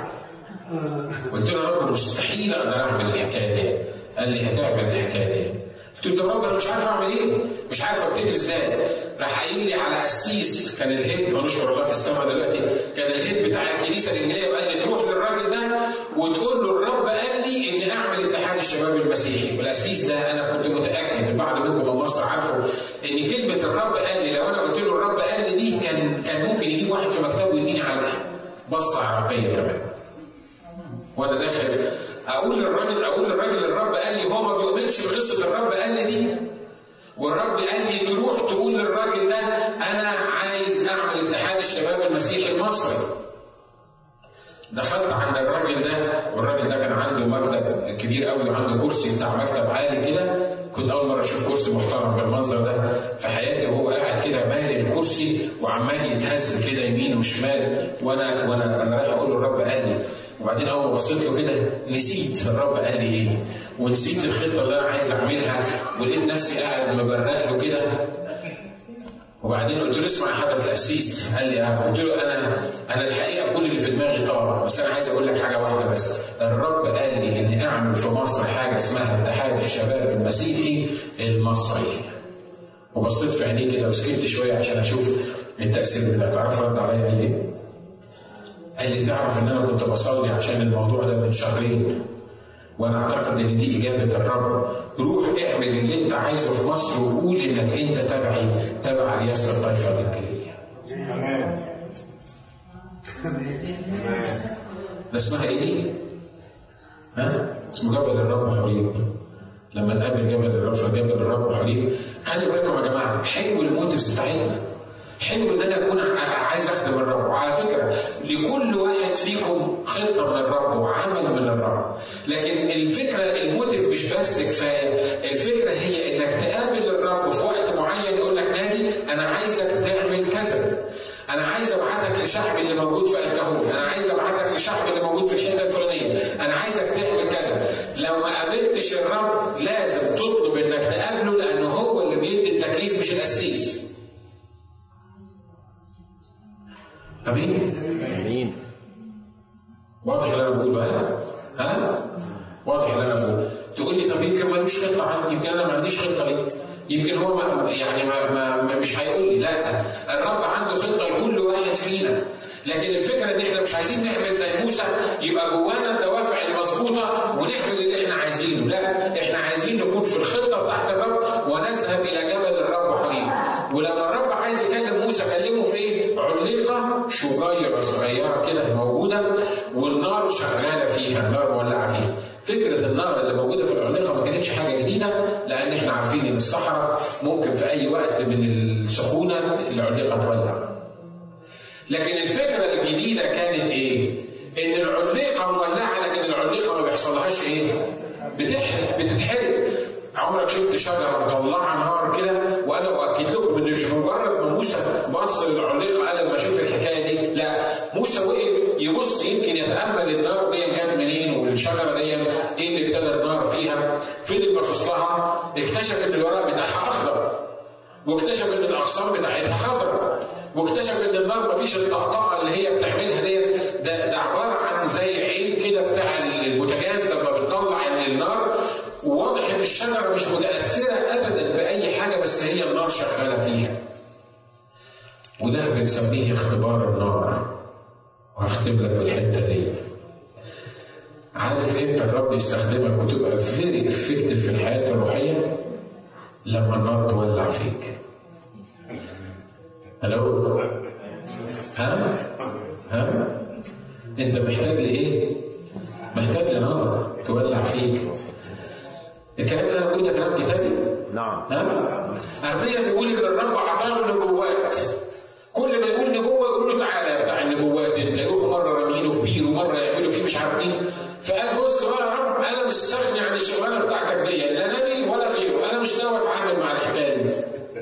قلت له يا رب مستحيل اقدر اعمل الحكايه دي. قال لي هتعمل الحكايه دي. قلت له يا رب انا مش عارف اعمل ايه؟ مش عارف ابتدي ازاي؟ راح قايل لي على قسيس كان الهيد ونشكر الله في السماء دلوقتي كان الهيد بتاع الكنيسه الانجيليه وقال لي تروح للراجل ده وتقول له الرب قال لي اني اعمل اتحاد الشباب المسيحي والقسيس ده انا كنت متاكد البعض منكم من مصر عارفه ان كلمه الرب قال لي لو انا قلت له الرب قال لي دي كان كان ممكن يجيب واحد في مكتبه ويديني على بسطه عراقيه كمان وانا داخل اقول للراجل اقول للراجل الرب قال لي هو ما بيؤمنش بقصه الرب قال لي دي والرب قال لي تروح تقول للراجل ده انا عايز اعمل اتحاد الشباب المسيحي المصري دخلت عند الراجل ده والراجل ده كان عنده مكتب كبير قوي وعنده كرسي بتاع مكتب عالي كده كنت اول مره اشوف كرسي محترم بالمنظر ده في حياتي وهو قاعد كده مالي الكرسي وعمال يتهز كده يمين وشمال وانا وانا انا رايح اقول له الرب قال لي وبعدين اول ما بصيت له كده نسيت الرب قال لي ايه ونسيت الخطه اللي انا عايز اعملها ولقيت نفسي قاعد مبرق له كده وبعدين قلت له اسمع يا حضره القسيس قال لي اه قلت له انا انا الحقيقه كل اللي في دماغي طبعا بس انا عايز اقول لك حاجه واحده بس الرب قال لي اني اعمل في مصر حاجه اسمها اتحاد الشباب المسيحي المصري وبصيت في عينيه كده وسكت شويه عشان اشوف التاثير ده تعرف رد عليا قال لي قال لي تعرف ان انا كنت بصلي عشان الموضوع ده من شهرين وانا اعتقد ان دي اجابه الرب روح اعمل اللي انت عايزه في مصر وقول انك انت تبعي تبع رئاسه الطائفه الانجيليه. ده اسمها ايه دي؟ ها؟ اسمه جبل الرب حريب. لما تقابل جبل الرب جبل الرب حريب خلي بالكم يا جماعه حلو الموتيفز بتاعتنا حلو ان انا اكون ع- عايز اخدم الرب وعلى فكره لكل واحد فيكم خطه من الرب وعمل من الرب لكن الفكره الموتيف مش بس كفايه الفكره هي انك تقابل الرب في وقت معين يقول لك نادي انا عايزك تعمل كذا انا عايز ابعتك لشعبي اللي موجود في الكهون انا عايز ابعتك لشعبي اللي موجود في الحته الفلانيه انا عايزك تعمل كذا لو ما قابلتش الرب لازم تطلب انك تقابله لانه هو اللي بيدي التكليف مش القسيس امين امين واضح اللي انا بقوله ها؟ ها؟ واضح اللي انا بقوله تقول لي طب يمكن ملوش خطه عندي يمكن انا ما عنديش خطه ليه؟ يمكن هو ما يعني ما, ما, ما مش هيقول لي لا الرب عنده خطه لكل واحد فينا لكن الفكره ان احنا مش عايزين نعمل زي موسى يبقى جوانا الدوافع المظبوطه ونعمل اللي احنا عايزينه لا احنا عايزين نكون في الخطه بتاعت الرب ونذهب الى جبل الرب حريم ولما الرب عايز يكلم موسى كلمه في ايه؟ علقه شجيره صغيره كده موجوده والنار شغاله فيها النار مولعه فيها فكرة النار اللي موجودة في العليقة ما كانتش حاجة جديدة لأن احنا عارفين إن الصحراء ممكن في أي وقت من السخونة العليقة تولع. لكن الفكرة الجديدة كانت إيه؟ إن العليقة مولعة لكن العليقة ما بيحصلهاش إيه؟ بتحرق بتتحرق. عمرك شفت شجرة مطلعة نار كده وأنا أؤكد لكم إن مش مجرد ما موسى بص للعليقة قال لما أشوف الحكاية دي، لا موسى وقف يبص يمكن يتأمل النار دي جت منين والشجرة دي إيه اللي ابتدى النار فيها؟ فضل باصص لها اكتشف إن الورق بتاعها أخضر واكتشف ان الاغصان بتاعتها خضراء واكتشف ان النار مفيش الطقطقه اللي هي بتعملها دي ده ده عباره عن زي عين كده بتاع البوتاجاز لما بتطلع ان النار وواضح ان الشجره مش متاثره ابدا باي حاجه بس هي النار شغاله فيها وده بنسميه اختبار النار وهختم لك بالحته دي عارف امتى الرب يستخدمك وتبقى فيري افكتيف في الحياه الروحيه لما النار تولع فيك الو ها ها انت محتاج لايه محتاج لنار تولع فيك الكلام اللي انا بقوله ده كلام كتابي نعم ها ارميا بيقول ان الرب اعطاه النبوات كل ما يقول نبوه يقول له تعالى يا بتاع النبوات انت يروحوا مره رامينه في بير ومره يعملوا فيه مش عارف مين فقال بص بقى يا رب انا مستغني عن الشغلانه بتاعتك دي لا نبي ولا غيره انا مش ناوي اتعامل مع الحكايه دي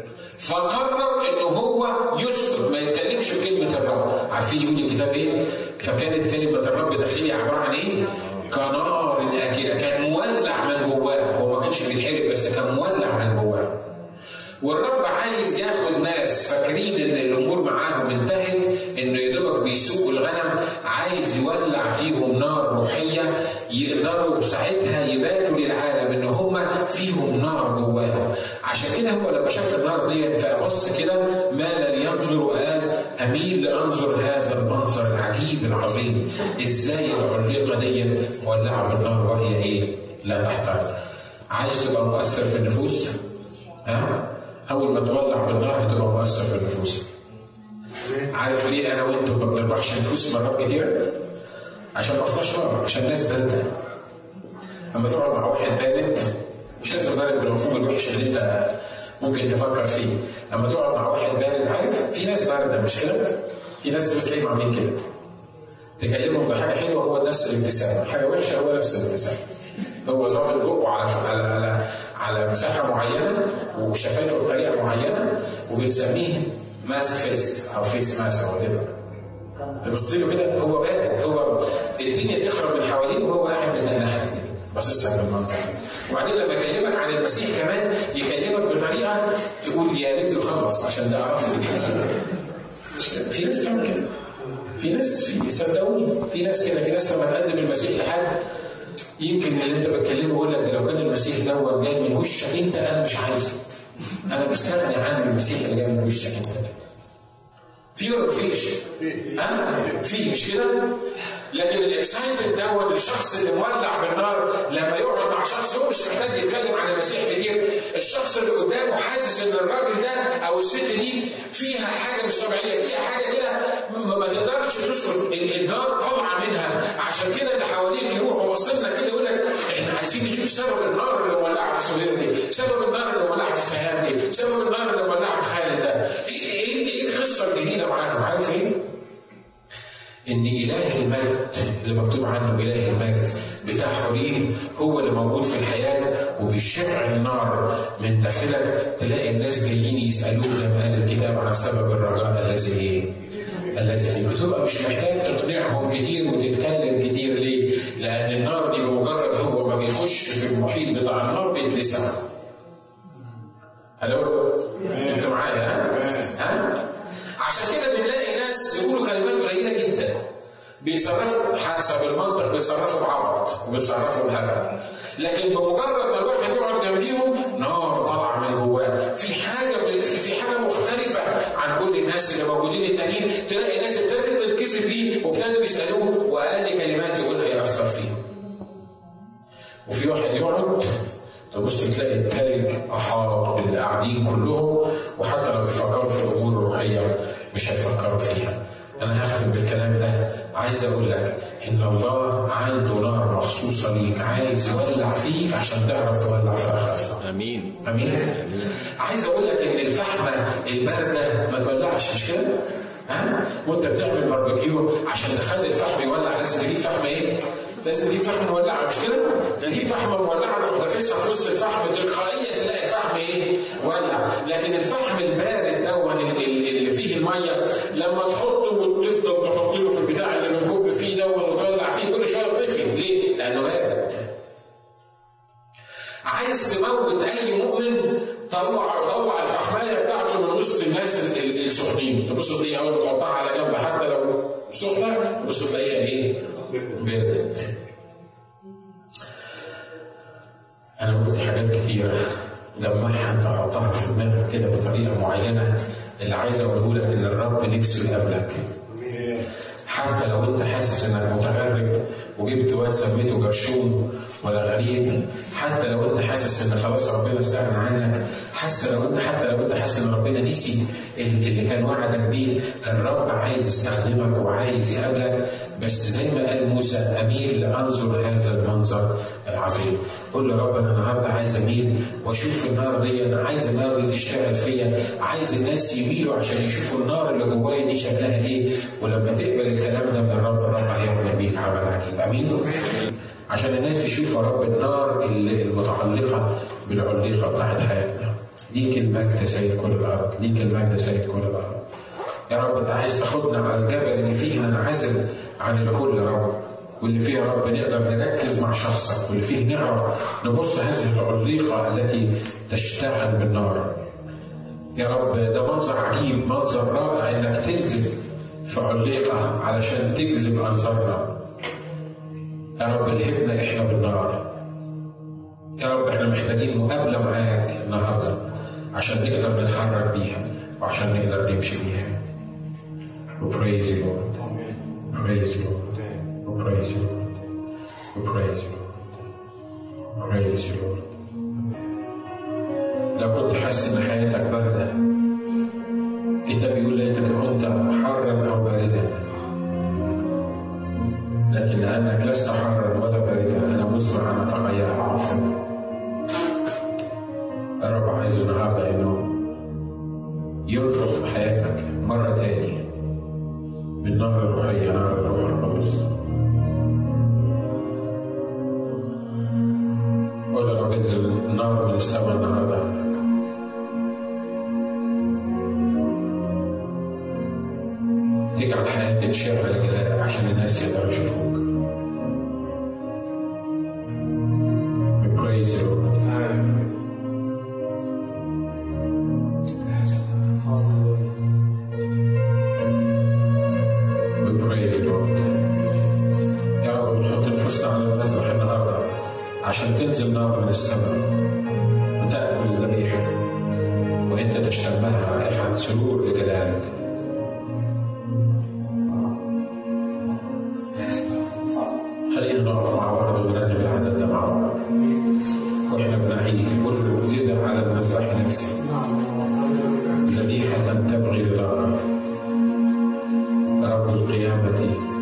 فقرر انه هو يسكت ما يتكلمش بكلمه الرب عارفين يقول الكتاب ايه فكانت كلمه الرب داخلي عباره عن ايه كنار اكله كان مولع من جواه هو ما كانش بيتحرق بس كان مولع من جواه والرب عايز ياخد ناس فاكرين ان الامور معاهم انتهت انه يا دوبك بيسوقوا الغنم عايز يولع فيهم نار روحيه يقدروا ساعتها يبانوا للعالم ان هم فيهم نار جواهم عشان كده هو لما شاف النار دي فبص كده مال لينظر وقال اميل لانظر هذا المنظر العجيب العظيم ازاي العليقه دي مولعه بالنار وهي ايه؟ لا تحترق عايز تبقى مؤثر في النفوس؟ ها؟ اول ما تولع بالنار هتبقى مؤثر في النفوس عارف ليه انا وانت ما بنربحش نفوس مرات كتير عشان ما فيناش نار عشان الناس بارده اما تقعد مع واحد بارد مش لازم بارد بالمفهوم الوحش اللي انت ممكن تفكر فيه اما تقعد مع واحد بارد عارف في ناس بارده مش كده في ناس بس تلاقيهم عاملين كده تكلمهم بحاجه حلوه هو نفس الابتسامه حاجه وحشه هو نفس الابتسامه هو ظابط بقه على على على على مساحه معينه وشفايفه بطريقه معينه وبنسميه ماسك فيس او فيس ماسك او whatever تبص له كده هو بارد هو الدنيا تخرب من حواليه وهو قاعد متنحى باصص لك بالمنظر وبعدين لما يكلمك عن المسيح كمان يكلمك بطريقه تقول يا ريت يخلص عشان ده اعرف مش كده في ناس بتعمل كده في ناس في صدقوني في ناس كده في ناس لما تقدم المسيح لحد يمكن اللي انت بتكلمه يقول لك ده لو كان المسيح دوت جاي من وشك انت انا مش عايزه انا مستغني عن المسيح اللي جاي من وشك انت في ولا مفيش؟ ها؟ في مش كده؟ لكن الاكسايتد دوت الشخص اللي مولع بالنار لما يقعد مع شخص هو مش محتاج يتكلم عن المسيح كتير، الشخص اللي قدامه حاسس ان الراجل ده او الست دي فيها حاجه مش طبيعيه، فيها حاجه كده ما ما تقدرش تذكر النار طالعه منها، عشان كده اللي حواليك يروحوا باصين لك كده يقول لك احنا عايزين نشوف سبب النار اللي مولعه في سهير دي، سبب النار اللي مولعه في فهد دي، سبب النار اللي مولعه في خالد ده، ايه ايه ايه القصه اللي مكتوب عنه إله المجد بتاع حريم هو اللي موجود في الحياة وبيشع النار من داخلك تلاقي الناس جايين يسألوك زي ما قال الكتاب عن سبب الرجاء الذي إيه؟ الذي فيك بتبقى مش محتاج تقنعهم كتير وتتكلم كتير ليه؟ لأن النار دي بمجرد هو ما بيخش في المحيط بتاع النار بيتلسع. الو انتوا معايا ها؟ ها؟ عشان كده بنلاقي ناس يقولوا كلمات قليله جدا بيتصرفوا حسب المنطق بيتصرفوا بعبط وبيتصرفوا بهبل لكن بمجرد ما الواحد يقعد جنبيهم نار طالعه من جواه في حاجه في حاجه مختلفه عن كل الناس اللي موجودين التانيين تلاقي الناس ابتدت تتكسب ليه وابتدوا يسالوه واقل كلمات يقولها ياثر فيه وفي واحد يقعد تبص تلاقي التلج احاط باللي قاعدين كلهم وحتى لو بيفكروا في الامور الروحيه مش هيفكروا فيها. انا هختم بالكلام ده عايز اقول لك ان الله عنده نار مخصوصه ليك عايز يولع فيك عشان تعرف تولع في اخرتك. امين امين؟ عايز اقول لك ان الفحمه البارده ما تولعش مش كده؟ ها؟ وانت بتعمل باربيكيو عشان تخلي الفحم يولع لازم تجيب فحم ايه؟ لازم تجيب فحم مولعه مش كده؟ تجيب فحم مولعه تروح دافسها في وسط الفحم تلقائيا تلاقي الفحم ايه؟ ولع، لكن الفحم البارد دون اللي فيه الميه لما تحطه وتفضل تحط له في البتاع اللي بنكب فيه دون وتولع فيه كل شويه يطفي، ليه؟ لانه بارد. عايز تموت اي مؤمن طلع طلع الفحمايه بتاعته من وسط الناس السخنين، تبص تلاقيه اول ما تحطها على جنب حتى لو سخنه تبص تلاقيها ايه؟ بردت. أنا قلت حاجات كتيرة جمعها أنت حطها في دماغك كده بطريقة معينة اللي عايز أقوله لك إن الرب نفسه يقابلك. حتى لو أنت حاسس إنك متغرب وجبت واد سميته جرشوم ولا غريب حتى لو انت حاسس ان خلاص ربنا استغنى عنك حتى لو انت حتى لو انت حاسس ان ربنا نسي اللي كان وعدك بيه الرب عايز يستخدمك وعايز يقابلك بس زي ما قال موسى اميل لانظر هذا المنظر العظيم قول له رب انا النهارده عايز اميل واشوف النار دي انا عايز النار دي تشتغل فيا عايز الناس يميلوا عشان يشوفوا النار اللي جوايا دي شكلها ايه ولما تقبل الكلام ده من الرب الرب هيعمل بيك عمل عجيب امين عشان الناس تشوف يا رب النار اللي المتعلقه بالعليقه بتاعت حياتنا ليك المجد يا سيد كل الارض ليك المجد يا سيد كل الارض يا رب انت عايز تاخدنا على الجبل اللي فيه ننعزل عن الكل يا رب واللي فيه يا رب نقدر نركز مع شخصك واللي فيه نعرف نبص هذه العليقه التي تشتعل بالنار يا رب ده منظر عجيب منظر رائع انك تنزل في عليقه علشان تجذب انظارنا يا رب الهبنا احنا بالنار يا رب احنا محتاجين مقابله معاك النهارده عشان نقدر نتحرك بيها وعشان نقدر نمشي بيها. We praise you Lord. Praise you Lord. We praise you Lord. We praise you Lord. Praise you Lord. لو كنت حاسس ان حياتك بارده الكتاب بيقول ليتك كنت حارا او باردا لكن لأنك لست حارا ولا باردا أنا مزمع أن أتقيأ عفوا الرب عايز النهاردة إنه ينفخ في حياتك مرة تاني بالنار الروحية نار الروح القدس قول يا رب انزل النار من السماء النهارده تجعل حياتي تشغل جلالك عشان الناس يقدروا يشوفوك. We praise you Lord. We praise you Lord. يا رب بنحط نفوسنا على المذبح النهارده عشان تنزل نار من السماء وتأكل الذبيحة وأنت تشتمها رائحة سرور لجلالك. خلينا نقف مع بعض ونرنم العدد ده مع بعض واحنا بنعيد كل كده على المذبح نفسه ذبيحة تبغي رضاك رب القيامة